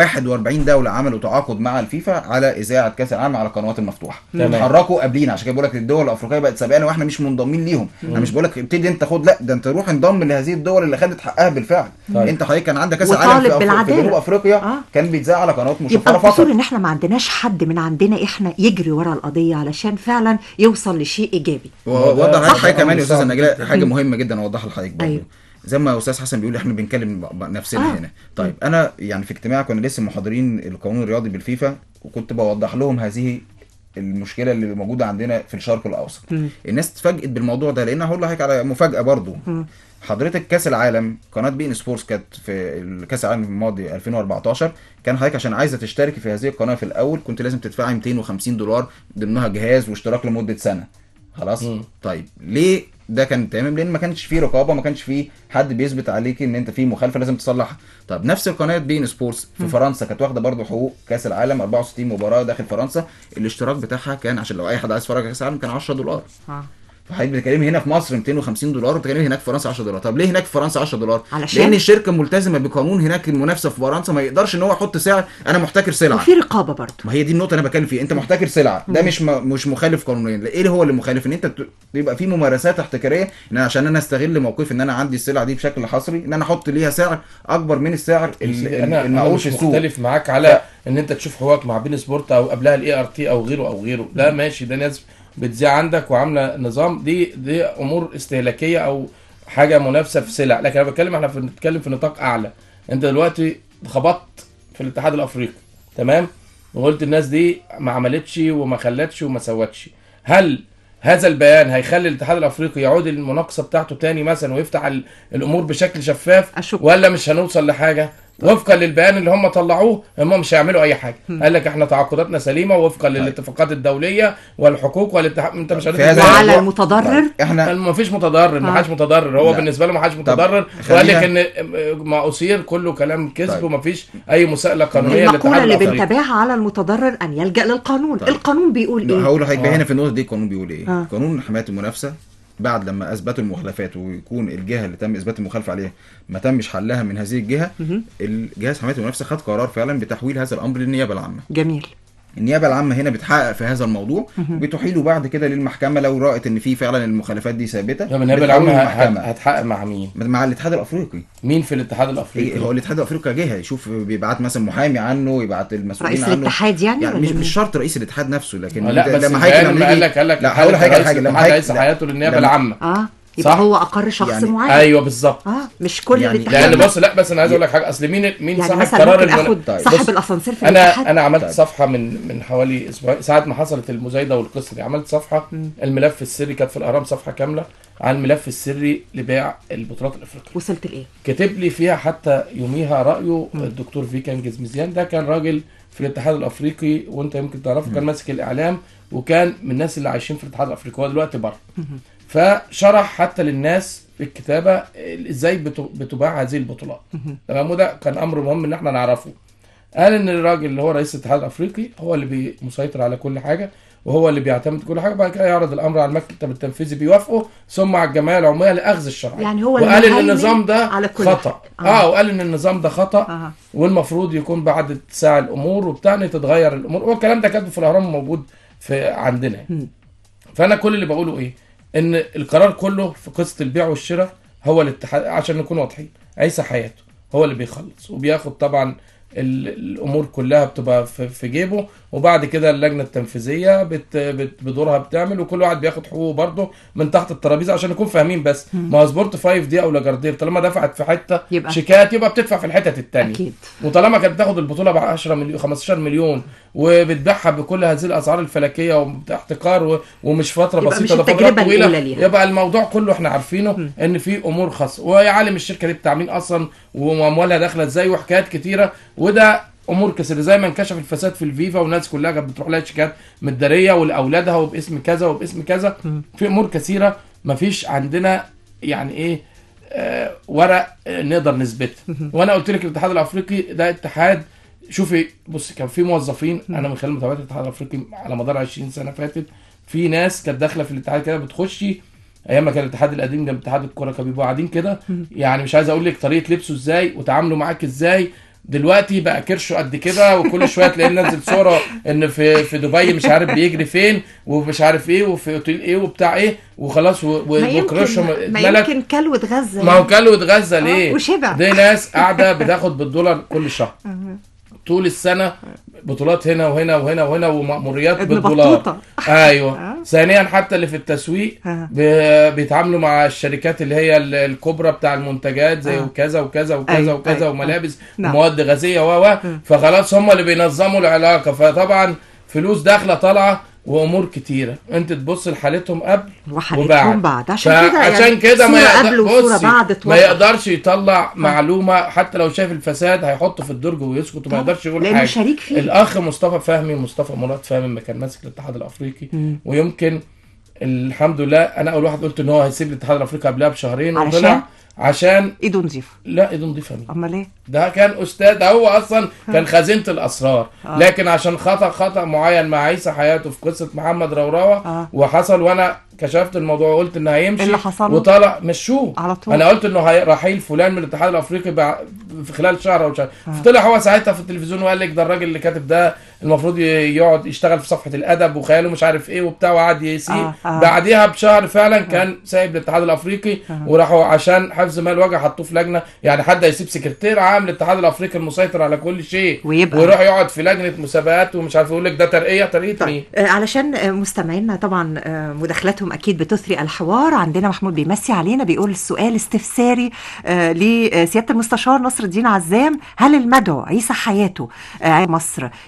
Speaker 9: 41 دوله عملوا تعاقد مع الفيفا على اذاعه كاس العالم على القنوات المفتوحه
Speaker 7: تمام.
Speaker 9: اتحركوا قبلينا عشان كده بقول لك الدول الافريقيه بقت سابقانا واحنا مش منضمين ليهم انا مش بقول لك ابتدي انت خد لا ده انت روح انضم لهذه الدول اللي خدت حقها بالفعل
Speaker 7: طيب.
Speaker 9: انت حضرتك كان عندك كاس
Speaker 1: وطالب
Speaker 9: العالم في, أف- في
Speaker 1: بالعدالة.
Speaker 9: جنوب افريقيا
Speaker 1: آه.
Speaker 9: كان بيتذاع على قنوات
Speaker 1: يبقى
Speaker 9: مشفره فقط
Speaker 1: القصور ان احنا ما عندناش حد من عندنا احنا يجري ورا القضيه علشان فعلا يوصل لشيء ايجابي
Speaker 9: ووضح
Speaker 7: ده
Speaker 9: لحضرتك حاجه
Speaker 7: صح.
Speaker 9: كمان يا استاذه
Speaker 7: صعب
Speaker 9: نجلاء
Speaker 7: جدا.
Speaker 9: حاجه مهمه جدا اوضحها لحضرتك برضه
Speaker 1: أيوه.
Speaker 9: زي ما استاذ حسن بيقول احنا بنتكلم ب- ب- نفسنا
Speaker 1: آه.
Speaker 9: هنا طيب انا يعني في اجتماع كنا لسه محاضرين القانون الرياضي بالفيفا وكنت بوضح لهم هذه المشكله اللي موجوده عندنا في الشرق الاوسط
Speaker 1: مم.
Speaker 9: الناس اتفاجئت بالموضوع ده لان هقول لحضرتك على مفاجاه برضو
Speaker 1: مم.
Speaker 9: حضرتك كاس العالم قناه بي ان سبورتس كانت في كاس العالم الماضي 2014 كان حضرتك عشان عايزه تشتركي في هذه القناه في الاول كنت لازم تدفعي 250 دولار ضمنها جهاز واشتراك لمده سنه خلاص
Speaker 7: مم.
Speaker 9: طيب ليه ده كان تمام لان ما كانش فيه رقابه ما كانش فيه حد بيثبت عليك ان انت في مخالفه لازم تصلحها طب نفس القناه بي ان سبورتس في فرنسا كانت واخده برضو حقوق كاس العالم 64 مباراه داخل فرنسا الاشتراك بتاعها كان عشان لو اي حد عايز يتفرج على كاس العالم كان 10 دولار
Speaker 1: اه
Speaker 9: فحضرتك بتتكلمي هنا في مصر 250 دولار وبتتكلمي هناك في فرنسا 10 دولار طب ليه هناك في فرنسا 10 دولار
Speaker 1: علشان؟
Speaker 9: لان الشركه ملتزمه بقانون هناك المنافسه في فرنسا ما يقدرش ان هو يحط سعر انا محتكر سلعه
Speaker 1: وفي رقابه برضو
Speaker 9: ما هي دي النقطه اللي انا بتكلم فيها انت محتكر سلعه ده مش م... مش مخالف قانونيا لا، ايه اللي هو اللي مخالف ان انت ت- يبقى في ممارسات احتكاريه ان أنا عشان انا استغل موقفي ان انا عندي السلعه دي بشكل حصري ان انا احط ليها سعر اكبر من السعر ال- ال-
Speaker 7: انا انا
Speaker 9: المعقول
Speaker 7: مش
Speaker 9: في السوق
Speaker 7: مختلف معاك على ان انت تشوف حقوقك مع بين سبورت او قبلها الاي ار تي او غيره او غيره لا ماشي ده ناس بتذيع عندك وعامله نظام دي دي امور استهلاكيه او حاجه منافسه في سلع لكن انا بتكلم احنا في- بنتكلم في نطاق اعلى انت دلوقتي خبطت في الاتحاد الافريقي تمام وقلت الناس دي ما عملتش وما خلتش وما سوتش هل هذا البيان هيخلي الاتحاد الافريقي يعود المناقصه بتاعته تاني مثلا ويفتح ال- الامور بشكل شفاف
Speaker 1: أشك.
Speaker 7: ولا مش هنوصل لحاجه وفقا للبيان اللي هم طلعوه هم مش هيعملوا اي حاجه قال لك احنا تعاقداتنا سليمه وفقا للاتفاقات الدوليه والحقوق والاتحاد انت مش
Speaker 9: في
Speaker 7: هتدخل
Speaker 9: هذا
Speaker 1: وعلى
Speaker 9: الموضوع-
Speaker 1: المتضرر
Speaker 9: طيب، احنا
Speaker 7: ما فيش متضرر ما
Speaker 1: آه.
Speaker 7: حدش متضرر هو
Speaker 9: لا.
Speaker 7: بالنسبه له ما حدش متضرر
Speaker 9: خلينا-
Speaker 7: وقال لك ان ما اثير كله كلام كذب
Speaker 9: طيب.
Speaker 7: وما فيش اي مساءله قانونيه
Speaker 1: المقولة
Speaker 7: للاتحاد
Speaker 1: اللي
Speaker 7: الافريقي
Speaker 1: بنتابعها على المتضرر أن يلجأ للقانون
Speaker 9: طيب.
Speaker 1: القانون بيقول إيه؟
Speaker 9: هقول لحضرتك
Speaker 7: آه.
Speaker 9: هنا في النقطه دي القانون بيقول ايه
Speaker 1: آه.
Speaker 9: قانون حمايه المنافسه بعد لما اثبتوا المخالفات ويكون الجهه اللي تم اثبات المخالفه عليها ما تمش حلها من هذه الجهه الجهاز حمايه المنافسه خد قرار فعلا بتحويل هذا الامر للنيابه العامه
Speaker 1: جميل
Speaker 9: النيابه العامه هنا بتحقق في هذا الموضوع بتحيله بعد كده للمحكمه لو رأت ان في فعلا المخالفات دي ثابته
Speaker 7: طب النيابه
Speaker 9: بتحوله
Speaker 7: العامه
Speaker 9: للمحكمة.
Speaker 7: هت- هتحقق مع مين؟
Speaker 9: مع الاتحاد الافريقي
Speaker 7: مين في الاتحاد
Speaker 9: إيه،
Speaker 7: الافريقي؟
Speaker 9: هو الاتحاد الافريقي جهه يشوف بيبعت مثلا محامي عنه يبعت المسؤولين
Speaker 1: رئيس
Speaker 9: عنه
Speaker 1: الاتحاد يعني
Speaker 9: يعني
Speaker 1: ولا
Speaker 9: مش
Speaker 1: مين؟
Speaker 9: مش شرط رئيس الاتحاد نفسه لكن
Speaker 7: آه، لا
Speaker 9: أنت
Speaker 7: بس
Speaker 9: لما
Speaker 7: البيان
Speaker 9: حضرتك
Speaker 7: لما قال لك قال لك
Speaker 9: لا هقول لحضرتك على حاجه لما
Speaker 7: الاتحاد
Speaker 9: حضرتك-
Speaker 7: رئيس حياته للنيابه
Speaker 9: لما-
Speaker 7: العامه
Speaker 1: اه يبقى
Speaker 7: صح؟
Speaker 1: هو أقر شخص
Speaker 9: يعني-
Speaker 1: معين
Speaker 7: ايوه بالظبط
Speaker 1: اه مش كل
Speaker 9: يعني-
Speaker 1: الاتحاد
Speaker 7: لان بص لا بس انا عايز اقول لك حاجه اصل مين مين
Speaker 1: يعني
Speaker 7: صاحب
Speaker 1: مثلا
Speaker 7: قرار
Speaker 1: ممكن
Speaker 7: المنا-
Speaker 1: اخد
Speaker 9: طيب.
Speaker 1: صاحب
Speaker 7: بص،
Speaker 1: الاسانسير في الاتحاد
Speaker 7: انا انا عملت
Speaker 9: طيب.
Speaker 7: صفحه من من حوالي اسبوع ساعه ما حصلت المزايده والقصه دي عملت صفحه الملف السري كانت في الاهرام صفحه كامله عن الملف السري لبيع البطولات الافريقيه
Speaker 1: وصلت لايه؟
Speaker 7: كتب لي فيها حتى يوميها رايه الدكتور فيكان جزمزيان ده كان راجل في الاتحاد الافريقي وانت يمكن تعرفه كان ماسك الاعلام وكان من الناس اللي عايشين في الاتحاد الافريقي هو دلوقتي بره فشرح حتى للناس في الكتابه ازاي بت- بتباع هذه البطولات تمام وده كان امر مهم ان احنا نعرفه قال ان الراجل اللي هو رئيس الاتحاد الافريقي هو اللي بي- مسيطر على كل حاجه وهو اللي بيعتمد كل حاجه بعد كده يعرض الامر على المكتب التنفيذي بيوافقه ثم على الجمعيه العموميه لاخذ الشرعيه
Speaker 1: يعني هو
Speaker 7: وقال ان
Speaker 1: المهيمن
Speaker 7: النظام ده
Speaker 1: على كل
Speaker 7: خطا
Speaker 1: حاجة.
Speaker 7: اه وقال ان النظام ده خطا
Speaker 1: آه.
Speaker 7: والمفروض يكون بعد اتساع الامور وبتاع ان تتغير الامور والكلام ده كاتبه في الاهرام موجود في عندنا يعني. فانا كل اللي بقوله ايه ان القرار كله في قصه البيع والشراء هو الاتحاد عشان نكون واضحين عيسى حياته هو اللي بيخلص وبياخد طبعا ال- الامور كلها بتبقى في في جيبه وبعد كده اللجنه التنفيذيه بت بت بدورها بتعمل وكل واحد بياخد حقوقه برضه من تحت الترابيزه عشان نكون فاهمين بس ما هو سبورت 5 دي او لاجاردير طالما دفعت في حته
Speaker 1: يبقى-
Speaker 7: شيكات يبقى بتدفع في الحتت التانية
Speaker 1: أكيد.
Speaker 7: وطالما كانت بتاخد البطوله ب 10 مليون 15 مليون وبتبيعها بكل هذه الاسعار الفلكيه وباحتكار و- ومش فتره
Speaker 1: يبقى
Speaker 7: بسيطه
Speaker 1: مش
Speaker 7: ده فترات
Speaker 1: التجربة
Speaker 7: طويله
Speaker 1: الأولى ليها.
Speaker 7: يبقى الموضوع كله احنا عارفينه ان في امور خاصه ويا عالم الشركه دي بتاع مين اصلا واموالها داخله ازاي وحكايات كتيره وده امور كثيره زي ما انكشف الفساد في الفيفا والناس كلها كانت بتروح لها شيكات متداريه ولاولادها وباسم كذا وباسم كذا في امور كثيره مفيش عندنا يعني ايه آه ورق آه نقدر نثبتها وانا قلت لك الاتحاد الافريقي ده اتحاد شوفي بص كان في موظفين انا من خلال متابعه الاتحاد الافريقي على مدار 20 سنه فاتت في ناس كانت داخله في الاتحاد كده بتخشي ايام ما كان الاتحاد القديم جنب اتحاد الكوره كانوا بيبقوا قاعدين كده يعني مش عايز اقول لك طريقه لبسه ازاي وتعاملوا معاك ازاي دلوقتي بقى كرشه قد كده وكل شويه تلاقيه نزل صوره ان في في دبي مش عارف بيجري فين ومش عارف ايه وفي اوتيل ايه وبتاع ايه وخلاص و-
Speaker 1: ما يمكن
Speaker 7: وكرشه
Speaker 1: ما
Speaker 7: اتملت
Speaker 1: يمكن كل واتغذى
Speaker 7: ما هو كل واتغذى ليه؟
Speaker 1: وشبع.
Speaker 7: دي ناس قاعده بتاخد بالدولار كل شهر طول السنه بطولات هنا وهنا وهنا وهنا ومأموريات
Speaker 1: ابن
Speaker 7: بالدولار
Speaker 1: بطوطة.
Speaker 7: ايوه ثانيا حتى اللي في التسويق
Speaker 1: آه.
Speaker 7: ب- بيتعاملوا مع الشركات اللي هي ال- الكبرى بتاع المنتجات زي
Speaker 1: آه.
Speaker 7: وكذا وكذا وكذا
Speaker 1: أيوة،
Speaker 7: وكذا
Speaker 1: أيوة.
Speaker 7: وملابس
Speaker 1: نعم.
Speaker 7: ومواد غازيه و و فخلاص هم اللي بينظموا العلاقه فطبعا فلوس داخله طالعه وامور كتيره انت تبص لحالتهم قبل
Speaker 1: وحالتهم بعد. عشان كده
Speaker 7: عشان
Speaker 1: يعني
Speaker 7: كده ما
Speaker 1: صورة
Speaker 7: يقدر-
Speaker 1: قبل وصورة
Speaker 7: بصي،
Speaker 1: بعد
Speaker 7: ما
Speaker 1: توضح.
Speaker 7: يقدرش يطلع معلومه حتى لو شاف الفساد هيحطه في الدرج ويسكت وما يقدرش يقول
Speaker 1: لأنه
Speaker 7: حاجه
Speaker 1: شريك فيه.
Speaker 7: الاخ مصطفى فهمي مصطفى مراد فهمي لما كان ماسك الاتحاد الافريقي ويمكن الحمد لله انا اول واحد قلت ان هو هيسيب الاتحاد الافريقي قبلها بشهرين
Speaker 1: علشان؟
Speaker 7: وطلع عشان
Speaker 1: ايده نظيف
Speaker 7: لا ايده نضيفه مين
Speaker 1: امال ايه؟
Speaker 7: ده كان استاذ ده هو اصلا كان خزينه الاسرار
Speaker 1: آه.
Speaker 7: لكن عشان خطا خطا معين مع عيسى حياته في قصه محمد روراوه
Speaker 1: آه.
Speaker 7: وحصل وانا كشفت الموضوع وقلت انه هيمشي
Speaker 1: إيه اللي حصل له؟
Speaker 7: وطلع مشوه
Speaker 1: على طول.
Speaker 7: انا قلت انه هي- رحيل فلان من الاتحاد الافريقي بع- في خلال شهر او شهر فطلع هو ساعتها في التلفزيون وقال لك ده الراجل اللي كاتب ده المفروض ي- يقعد يشتغل في صفحه الادب وخياله مش عارف ايه وبتاع وقعد يسيء
Speaker 1: آه، آه.
Speaker 7: بعديها بشهر فعلا كان سايب الاتحاد الافريقي وراحوا عشان حفظ مال وجه حطوه في لجنه يعني حد هيسيب سكرتير عام للاتحاد الافريقي المسيطر على كل شيء
Speaker 1: ويبقى-
Speaker 7: ويروح يقعد في لجنه مسابقات ومش عارف يقول لك ده ترقيه ترقيه مين
Speaker 1: آه، علشان آه، مستمعينا طبعا آه، مداخلاتهم اكيد بتثري الحوار عندنا محمود بيمسي علينا بيقول السؤال استفساري آه، لسياده المستشار نصر الدين عزام هل المدعو عيسى حياته آه، مصر يكون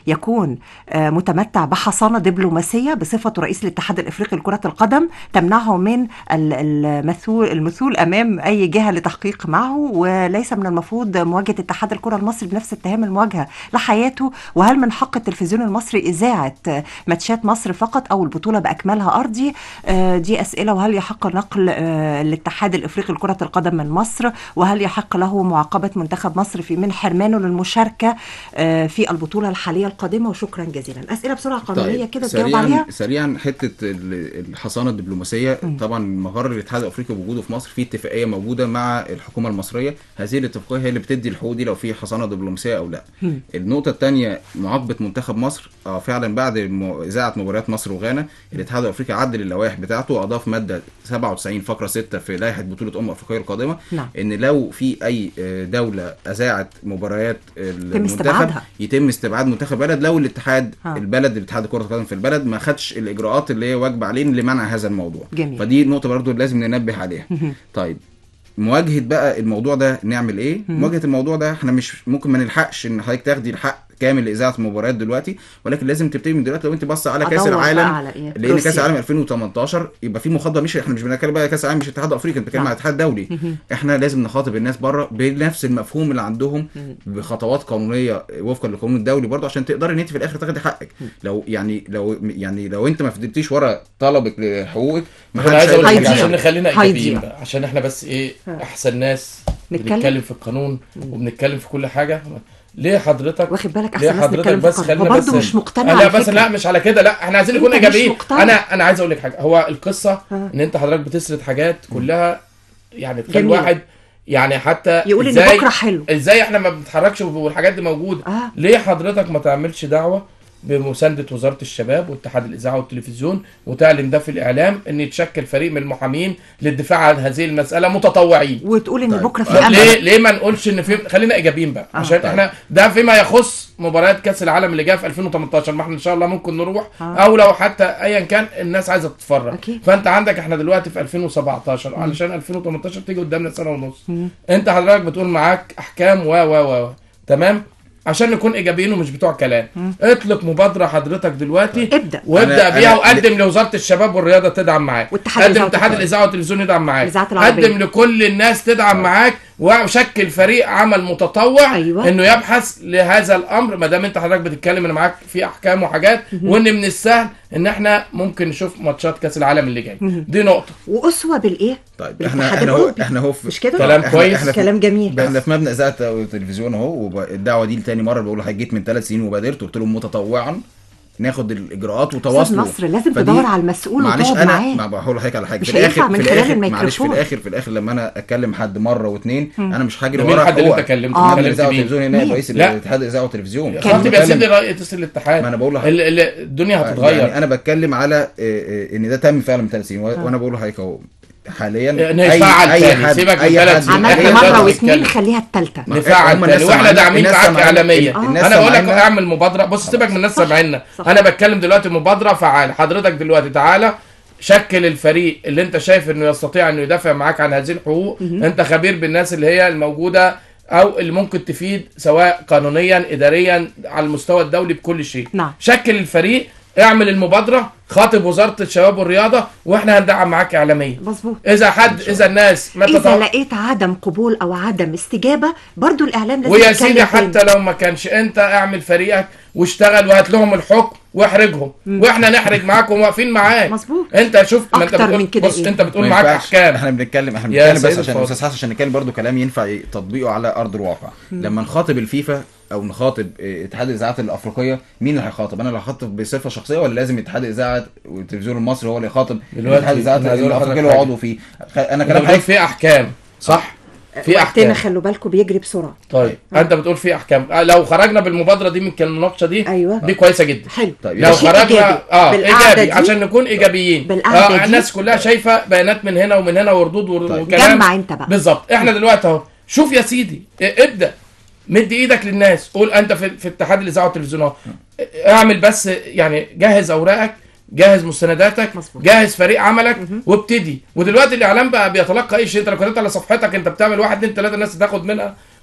Speaker 1: التلفزيون آه، متمتع بحصانة دبلوماسية بصفته رئيس الاتحاد الإفريقي لكرة القدم تمنعه من ال- المثول المثول أمام أي جهة لتحقيق معه وليس من المفروض مواجهة اتحاد الكرة المصري بنفس اتهام المواجهة لحياته وهل من حق التلفزيون المصري إذاعة آه، ماتشات مصر فقط أو البطولة بأكملها أرضي آه، دي أسئلة وهل يحق نقل آه، الاتحاد الإفريقي لكرة القدم من مصر وهل يحق له معاقبة منتخب مصر في من حرمانه للمشاركة آه، في البطولة الحالية القادمة وشكرا جزيلا أسئلة بسرعة قانونية كده تجاوب
Speaker 9: سريعا
Speaker 1: عليها
Speaker 9: سريعا حته ال- الحصانه الدبلوماسيه طبعا مقر الاتحاد الافريقي وجوده في مصر في اتفاقيه موجوده مع الحكومه المصريه هذه الاتفاقيه هي اللي بتدي الحقوق دي لو في حصانه دبلوماسيه او لا النقطه الثانيه معاقبه منتخب مصر اه فعلا بعد الم- اذاعه مباريات مصر وغانا الاتحاد الافريقي عدل اللوائح بتاعته واضاف ماده 97 فقره 6 في لائحه بطوله امم افريقيه القادمه
Speaker 1: نعم.
Speaker 9: ان لو في اي آه، دوله اذاعت مباريات المنتخب
Speaker 1: استبعادها.
Speaker 9: يتم استبعاد منتخب بلد لو الاتحاد
Speaker 1: ها.
Speaker 9: البلد الاتحاد كره القدم في البلد ما خدش الاجراءات اللي هي واجبه عليه لمنع هذا الموضوع
Speaker 1: جميل.
Speaker 9: فدي نقطه برضو لازم ننبه عليها طيب مواجهه بقى الموضوع ده نعمل ايه مواجهه الموضوع ده احنا مش ممكن ما نلحقش ان حضرتك تاخدي الحق كامل لاذاعه المباريات دلوقتي ولكن لازم تبتدي من دلوقتي لو انت بص على كاس
Speaker 1: أدور بقى
Speaker 9: العالم
Speaker 1: على إيه؟
Speaker 9: لان كاس
Speaker 1: روسيا.
Speaker 9: العالم 2018 يبقى في مخاطبه مش احنا مش بنتكلم بقى كاس العالم مش الاتحاد الافريقي بنتكلم
Speaker 1: نعم.
Speaker 9: على الاتحاد الدولي احنا لازم نخاطب الناس بره بنفس المفهوم اللي عندهم بخطوات قانونيه وفقا للقانون الدولي برضه عشان تقدري ان انت في الاخر تاخدي حقك لو يعني لو يعني لو انت ما فضلتيش ورا طلبك لحقوقك ما
Speaker 7: انا عايز اقول لك
Speaker 1: هيضيع.
Speaker 7: حاجة عشان نخلينا
Speaker 1: هيضيع.
Speaker 7: ايجابيين بقى عشان احنا بس ايه احسن ناس
Speaker 1: نتكلم.
Speaker 7: بنتكلم في القانون وبنتكلم في كل حاجه ليه حضرتك
Speaker 1: واخد بالك
Speaker 7: ليه
Speaker 1: أحسن ناس نتكلم في
Speaker 7: بس
Speaker 1: القانون.
Speaker 7: خلينا
Speaker 1: وبرضه
Speaker 7: بس
Speaker 1: مش مقتنع
Speaker 7: لا
Speaker 1: على
Speaker 7: بس
Speaker 1: فكرة.
Speaker 7: لا مش على كده لا احنا عايزين
Speaker 1: أنت
Speaker 7: نكون
Speaker 1: مش
Speaker 7: ايجابيين
Speaker 1: مقتنع.
Speaker 7: انا انا عايز اقول لك حاجه هو القصه
Speaker 1: ها.
Speaker 7: ان انت حضرتك بتسرد حاجات كلها يعني تخلي
Speaker 1: جميل.
Speaker 7: واحد يعني حتى
Speaker 1: يقول إن
Speaker 7: إزاي-
Speaker 1: بكرة حلو.
Speaker 7: ازاي احنا ما بنتحركش والحاجات دي موجوده
Speaker 1: آه.
Speaker 7: ليه حضرتك ما تعملش دعوه بمسانده وزاره الشباب واتحاد الاذاعه والتلفزيون وتعلن ده في الاعلام ان يتشكل فريق من المحامين للدفاع عن هذه المساله متطوعين
Speaker 1: وتقول إن
Speaker 9: طيب.
Speaker 1: بكرة في
Speaker 7: طب
Speaker 1: أمل
Speaker 7: ليه ليه ما نقولش ان في خلينا ايجابيين بقى
Speaker 1: آه.
Speaker 7: عشان
Speaker 9: طيب.
Speaker 7: احنا ده فيما يخص مباريات كاس العالم اللي جايه في 2018 ما احنا ان شاء الله ممكن نروح
Speaker 1: آه.
Speaker 7: او لو حتى ايا كان الناس عايزه تتفرج
Speaker 1: أكيد.
Speaker 7: فانت عندك احنا دلوقتي في 2017 علشان 2018 تيجي قدامنا سنه ونص انت حضرتك بتقول معاك احكام و و و تمام عشان نكون ايجابيين ومش بتوع كلام اطلق مبادره حضرتك دلوقتي
Speaker 1: ابدأ.
Speaker 7: وابدا
Speaker 9: أنا-
Speaker 7: بيها
Speaker 9: أنا-
Speaker 7: وقدم لوزاره الشباب والرياضه تدعم معاك
Speaker 1: واتحاد
Speaker 7: قدم
Speaker 1: الإذاعة
Speaker 7: اتحاد
Speaker 1: والتلفزيون.
Speaker 7: الاذاعه والتلفزيون يدعم معاك
Speaker 1: الإذاعات العربية.
Speaker 7: قدم لكل الناس تدعم معاك وشكل فريق عمل متطوع
Speaker 1: أيوة.
Speaker 7: انه يبحث لهذا الامر ما دام انت حضرتك بتتكلم ان معاك في احكام وحاجات وان من السهل ان احنا ممكن نشوف ماتشات كاس العالم اللي جاي دي نقطه
Speaker 1: وأسوة بالإيه؟
Speaker 9: طيب
Speaker 1: بالاتحاد
Speaker 9: احنا احنا هو
Speaker 1: الأوروبي.
Speaker 9: احنا هو في-
Speaker 1: مش كده؟
Speaker 7: كلام
Speaker 9: إحنا-
Speaker 7: كويس.
Speaker 9: احنا في-
Speaker 1: كلام جميل
Speaker 9: احنا في مبنى اذاعه التلفزيون اهو والدعوه دي لتاني مره بقول لحضرتك جيت من ثلاث سنين وبادرت قلت لهم متطوعا ناخد الاجراءات وتواصلوا
Speaker 1: نصر، لازم
Speaker 9: فدي-
Speaker 1: تدور على المسؤول
Speaker 9: معلش
Speaker 1: وتقعد
Speaker 9: انا
Speaker 1: معاه.
Speaker 9: ما بقول لحضرتك على حاجه
Speaker 1: مش
Speaker 9: في الاخر
Speaker 1: هينفع من
Speaker 9: في
Speaker 1: خلال
Speaker 9: الاخر معلش في
Speaker 1: الميكروفون.
Speaker 9: الاخر في الاخر لما انا اتكلم حد مره واثنين انا مش هجري
Speaker 7: ده مين
Speaker 9: ورا
Speaker 7: الحد اللي
Speaker 9: هو-
Speaker 7: انت كلمته؟
Speaker 9: مبنى
Speaker 7: كلمت
Speaker 9: الاذاعه
Speaker 7: مين؟
Speaker 9: والتلفزيون هنا
Speaker 1: مين؟
Speaker 9: رئيس
Speaker 7: لا.
Speaker 9: الاتحاد الاذاعه والتلفزيون
Speaker 7: خطيب يا
Speaker 9: بتكلم-
Speaker 7: سيدي رئيس الاتحاد
Speaker 9: ما أنا بقول لحضرتك.
Speaker 7: ال- ال- الدنيا هتتغير
Speaker 9: يعني انا بتكلم على آه، آه، ان ده تم فعلا من ثلاث سنين و- وانا بقول لحضرتك اهو حاليا
Speaker 7: إن يفعل تاني.
Speaker 9: حد
Speaker 7: سيبك من
Speaker 9: اي
Speaker 7: ثلاث
Speaker 9: حد
Speaker 7: سنين.
Speaker 1: عملت
Speaker 7: هي
Speaker 1: مرة
Speaker 7: تقدر
Speaker 1: واثنين
Speaker 7: تتكلم.
Speaker 1: خليها التالتة
Speaker 7: نفعل
Speaker 9: هم
Speaker 7: تاني
Speaker 9: الناس
Speaker 7: واحنا
Speaker 9: سامعين-
Speaker 7: داعمين
Speaker 9: الناس
Speaker 7: معاك
Speaker 9: سامعين-
Speaker 7: اعلاميا
Speaker 9: الناس
Speaker 7: انا بقول لك
Speaker 9: سامعين-
Speaker 7: اعمل مبادره بص سيبك من الناس سامعينا
Speaker 1: صح.
Speaker 7: انا بتكلم دلوقتي مبادره فعاله حضرتك دلوقتي تعالى شكل الفريق اللي انت شايف انه يستطيع انه يدافع معاك عن هذه الحقوق انت خبير بالناس اللي هي الموجوده او اللي ممكن تفيد سواء قانونيا اداريا على المستوى الدولي بكل شيء
Speaker 1: نعم.
Speaker 7: شكل الفريق اعمل المبادره خاطب وزاره الشباب والرياضه واحنا هندعم معاك اعلاميا
Speaker 1: مظبوط
Speaker 7: اذا حد اذا الناس ما
Speaker 1: إذا
Speaker 7: تتوقع
Speaker 1: لقيت عدم قبول أو عدم استجابة برضو الإعلام لازم
Speaker 7: ويا
Speaker 1: يتكلم
Speaker 7: سيدي
Speaker 1: تاني.
Speaker 7: حتى لو ما كانش انت اعمل فريقك واشتغل وهات لهم الحكم واحرجهم واحنا نحرج معاك وواقفين معاك
Speaker 1: مظبوط.
Speaker 7: انت شوف ما انت
Speaker 1: أكتر
Speaker 7: بتقول
Speaker 1: من كده
Speaker 7: بص
Speaker 1: إيه؟
Speaker 7: انت بتقول
Speaker 9: ما
Speaker 7: معاك
Speaker 9: ينفعش.
Speaker 7: احكام
Speaker 9: احنا بنتكلم احنا
Speaker 7: يا
Speaker 9: بنتكلم
Speaker 7: سيد
Speaker 9: بس عشان
Speaker 7: الفاضل.
Speaker 9: استاذ حسن عشان نتكلم برضو كلام ينفع تطبيقه على ارض الواقع لما نخاطب الفيفا او نخاطب اه، اتحاد الاذاعات الافريقيه مين اللي هيخاطب انا اللي هخاطب بصفه شخصيه ولا لازم اتحاد الاذاعه والتلفزيون المصري هو اللي يخاطب
Speaker 7: دلوقتي
Speaker 9: اتحاد الاذاعات
Speaker 7: أنا عايز أقول
Speaker 9: الافريقيه
Speaker 7: لحضرتك
Speaker 9: اللي هو
Speaker 7: حاجة.
Speaker 9: عضو فيه خ- انا
Speaker 7: انت
Speaker 9: كلام
Speaker 7: بتقول
Speaker 9: حضرتك
Speaker 7: في احكام صح في
Speaker 1: وقتنا
Speaker 7: احكام
Speaker 1: خلوا بالكم بيجري بسرعة
Speaker 7: طيب انت بتقول في احكام آه، لو خرجنا بالمبادره دي من المناقشه دي
Speaker 1: أيوة.
Speaker 7: دي كويسه جدا
Speaker 1: حلو
Speaker 9: طيب،
Speaker 7: لو
Speaker 1: شيء
Speaker 7: خرجنا
Speaker 1: إيجابي.
Speaker 7: اه
Speaker 1: بالقعدة
Speaker 7: ايجابي
Speaker 1: دي-
Speaker 7: عشان نكون ايجابيين
Speaker 1: بالقعدة
Speaker 7: اه
Speaker 1: دي-
Speaker 7: الناس كلها شايفه بيانات من هنا ومن هنا وردود ور-
Speaker 9: طيب.
Speaker 7: وكلام
Speaker 1: جمع أنت بقى.
Speaker 7: بالظبط احنا دلوقتي اهو شوف يا سيدي اه، ابدا مد ايدك للناس قول انت في, في اتحاد الاذاعه والتلفزيون اهو اعمل بس يعني جهز اوراقك جهز مستنداتك
Speaker 1: مظبوط.
Speaker 7: جهز فريق عملك وابتدي ودلوقتي الاعلام بقى بيتلقى اي شيء انت لو كتبت على صفحتك انت بتعمل واحد اتنين تلاته الناس تاخد منها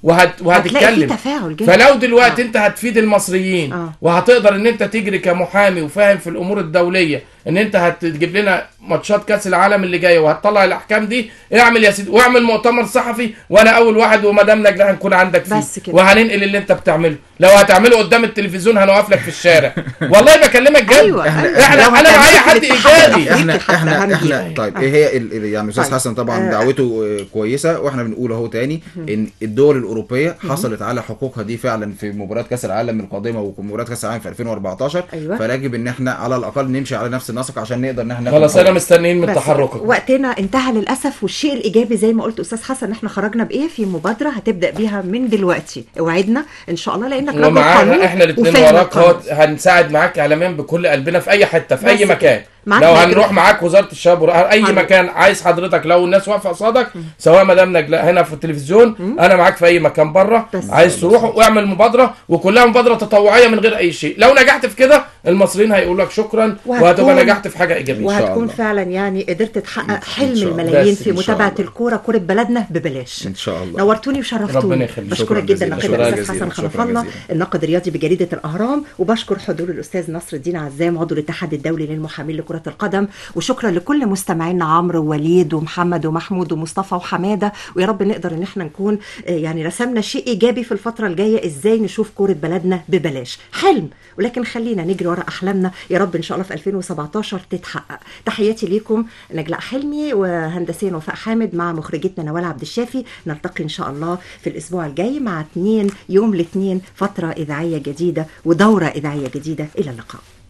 Speaker 7: وهت وهتتكلم
Speaker 1: هتلاقي في تفاعل جدا.
Speaker 7: فلو دلوقتي
Speaker 1: آه.
Speaker 7: انت هتفيد المصريين
Speaker 1: آه.
Speaker 7: وهتقدر ان انت تجري كمحامي وفاهم في الامور الدوليه ان انت هتجيب لنا ماتشات كاس العالم اللي جايه وهتطلع الاحكام دي اعمل يا سيدي واعمل مؤتمر صحفي وانا اول واحد ومدام نجلاء هنكون عندك فيه
Speaker 1: بس كده.
Speaker 7: وهننقل اللي انت بتعمله لو هتعمله قدام التلفزيون هنوقف لك في الشارع والله بكلمك جد
Speaker 1: أيوة،
Speaker 7: احنا,
Speaker 1: أيوة. لو
Speaker 7: انا
Speaker 1: هتعمله
Speaker 7: معايا
Speaker 1: في
Speaker 7: حد
Speaker 1: الاتحاد
Speaker 7: ايجابي
Speaker 1: الأفريقي.
Speaker 9: احنا
Speaker 1: حتى
Speaker 9: احنا
Speaker 1: هنجيب.
Speaker 9: احنا طيب
Speaker 1: آه.
Speaker 9: ايه هي ال- ال- يعني استاذ
Speaker 1: طيب.
Speaker 9: حسن طبعا
Speaker 1: آه.
Speaker 9: دعوته آه، كويسه واحنا بنقول اهو تاني ان الدول الاوروبيه حصلت على حقوقها دي فعلا في مباريات كاس العالم القادمه ومباريات كاس العالم في 2014
Speaker 1: أيوة.
Speaker 9: فيجب ان احنا على الاقل نمشي على نفس النسق عشان نقدر ان احنا ناخد
Speaker 7: خلاص
Speaker 9: حقوق.
Speaker 7: انا مستنيين من
Speaker 1: بس
Speaker 7: تحركك
Speaker 1: وقتنا انتهى للاسف والشيء الايجابي زي ما قلت استاذ حسن احنا خرجنا بايه في مبادره هتبدا بيها من دلوقتي وعدنا ان شاء الله لانك راجل قانون
Speaker 7: ومعانا احنا الاثنين
Speaker 1: وفاهم
Speaker 7: وراك
Speaker 1: القانون.
Speaker 7: اهو هنساعد معاك اعلاميا بكل قلبنا في اي حته في
Speaker 1: بس
Speaker 7: اي
Speaker 1: كده.
Speaker 7: مكان
Speaker 1: معاك
Speaker 7: لو
Speaker 1: نجلاء.
Speaker 7: هنروح معاك وزاره الشباب والرياضة، اي
Speaker 1: هنروح.
Speaker 7: مكان عايز حضرتك لو الناس واقفه قصادك سواء مدام نجلاء هنا في التلفزيون انا معاك في اي مكان بره
Speaker 1: بس.
Speaker 7: عايز تروح واعمل مبادره وكلها مبادره تطوعيه من غير اي شيء لو نجحت في كده المصريين هيقولوا لك شكرا
Speaker 1: وهتكون-
Speaker 7: وهتبقى نجحت في حاجه ايجابيه
Speaker 9: شاء
Speaker 1: وهتكون
Speaker 9: الله.
Speaker 1: فعلا يعني قدرت تحقق حلم
Speaker 9: شاء الله.
Speaker 1: الملايين
Speaker 7: بس
Speaker 1: في
Speaker 9: إن شاء
Speaker 1: متابعه
Speaker 9: الله.
Speaker 1: الكوره كوره بلدنا ببلاش
Speaker 9: ان شاء الله
Speaker 1: نورتوني وشرفتوني
Speaker 7: ربنا يخليك.
Speaker 1: بشكرك
Speaker 9: شكراً
Speaker 1: جدا
Speaker 9: جزيلاً.
Speaker 1: نقيب
Speaker 9: شكراً
Speaker 1: الاستاذ
Speaker 9: جزيلاً.
Speaker 1: حسن
Speaker 9: شكراً
Speaker 1: خلف الله
Speaker 9: جزيلاً.
Speaker 1: الناقد الرياضي بجريده الاهرام وبشكر حضور الاستاذ نصر الدين عزام عضو الاتحاد الدولي للمحامين لكره القدم وشكرا لكل مستمعينا عمرو ووليد ومحمد ومحمود ومصطفى وحماده ويا رب نقدر ان احنا نكون آه، يعني رسمنا شيء ايجابي في الفتره الجايه ازاي نشوف كوره بلدنا ببلاش حلم ولكن خلينا نجري ورا احلامنا يا رب ان شاء الله في 2017 تتحقق تحياتي ليكم نجلاء حلمي وهندسيا وفاء حامد مع مخرجتنا نوال عبد الشافي نلتقي ان شاء الله في الاسبوع الجاي مع اثنين يوم الاثنين فتره اذاعيه جديده ودوره اذاعيه جديده الى اللقاء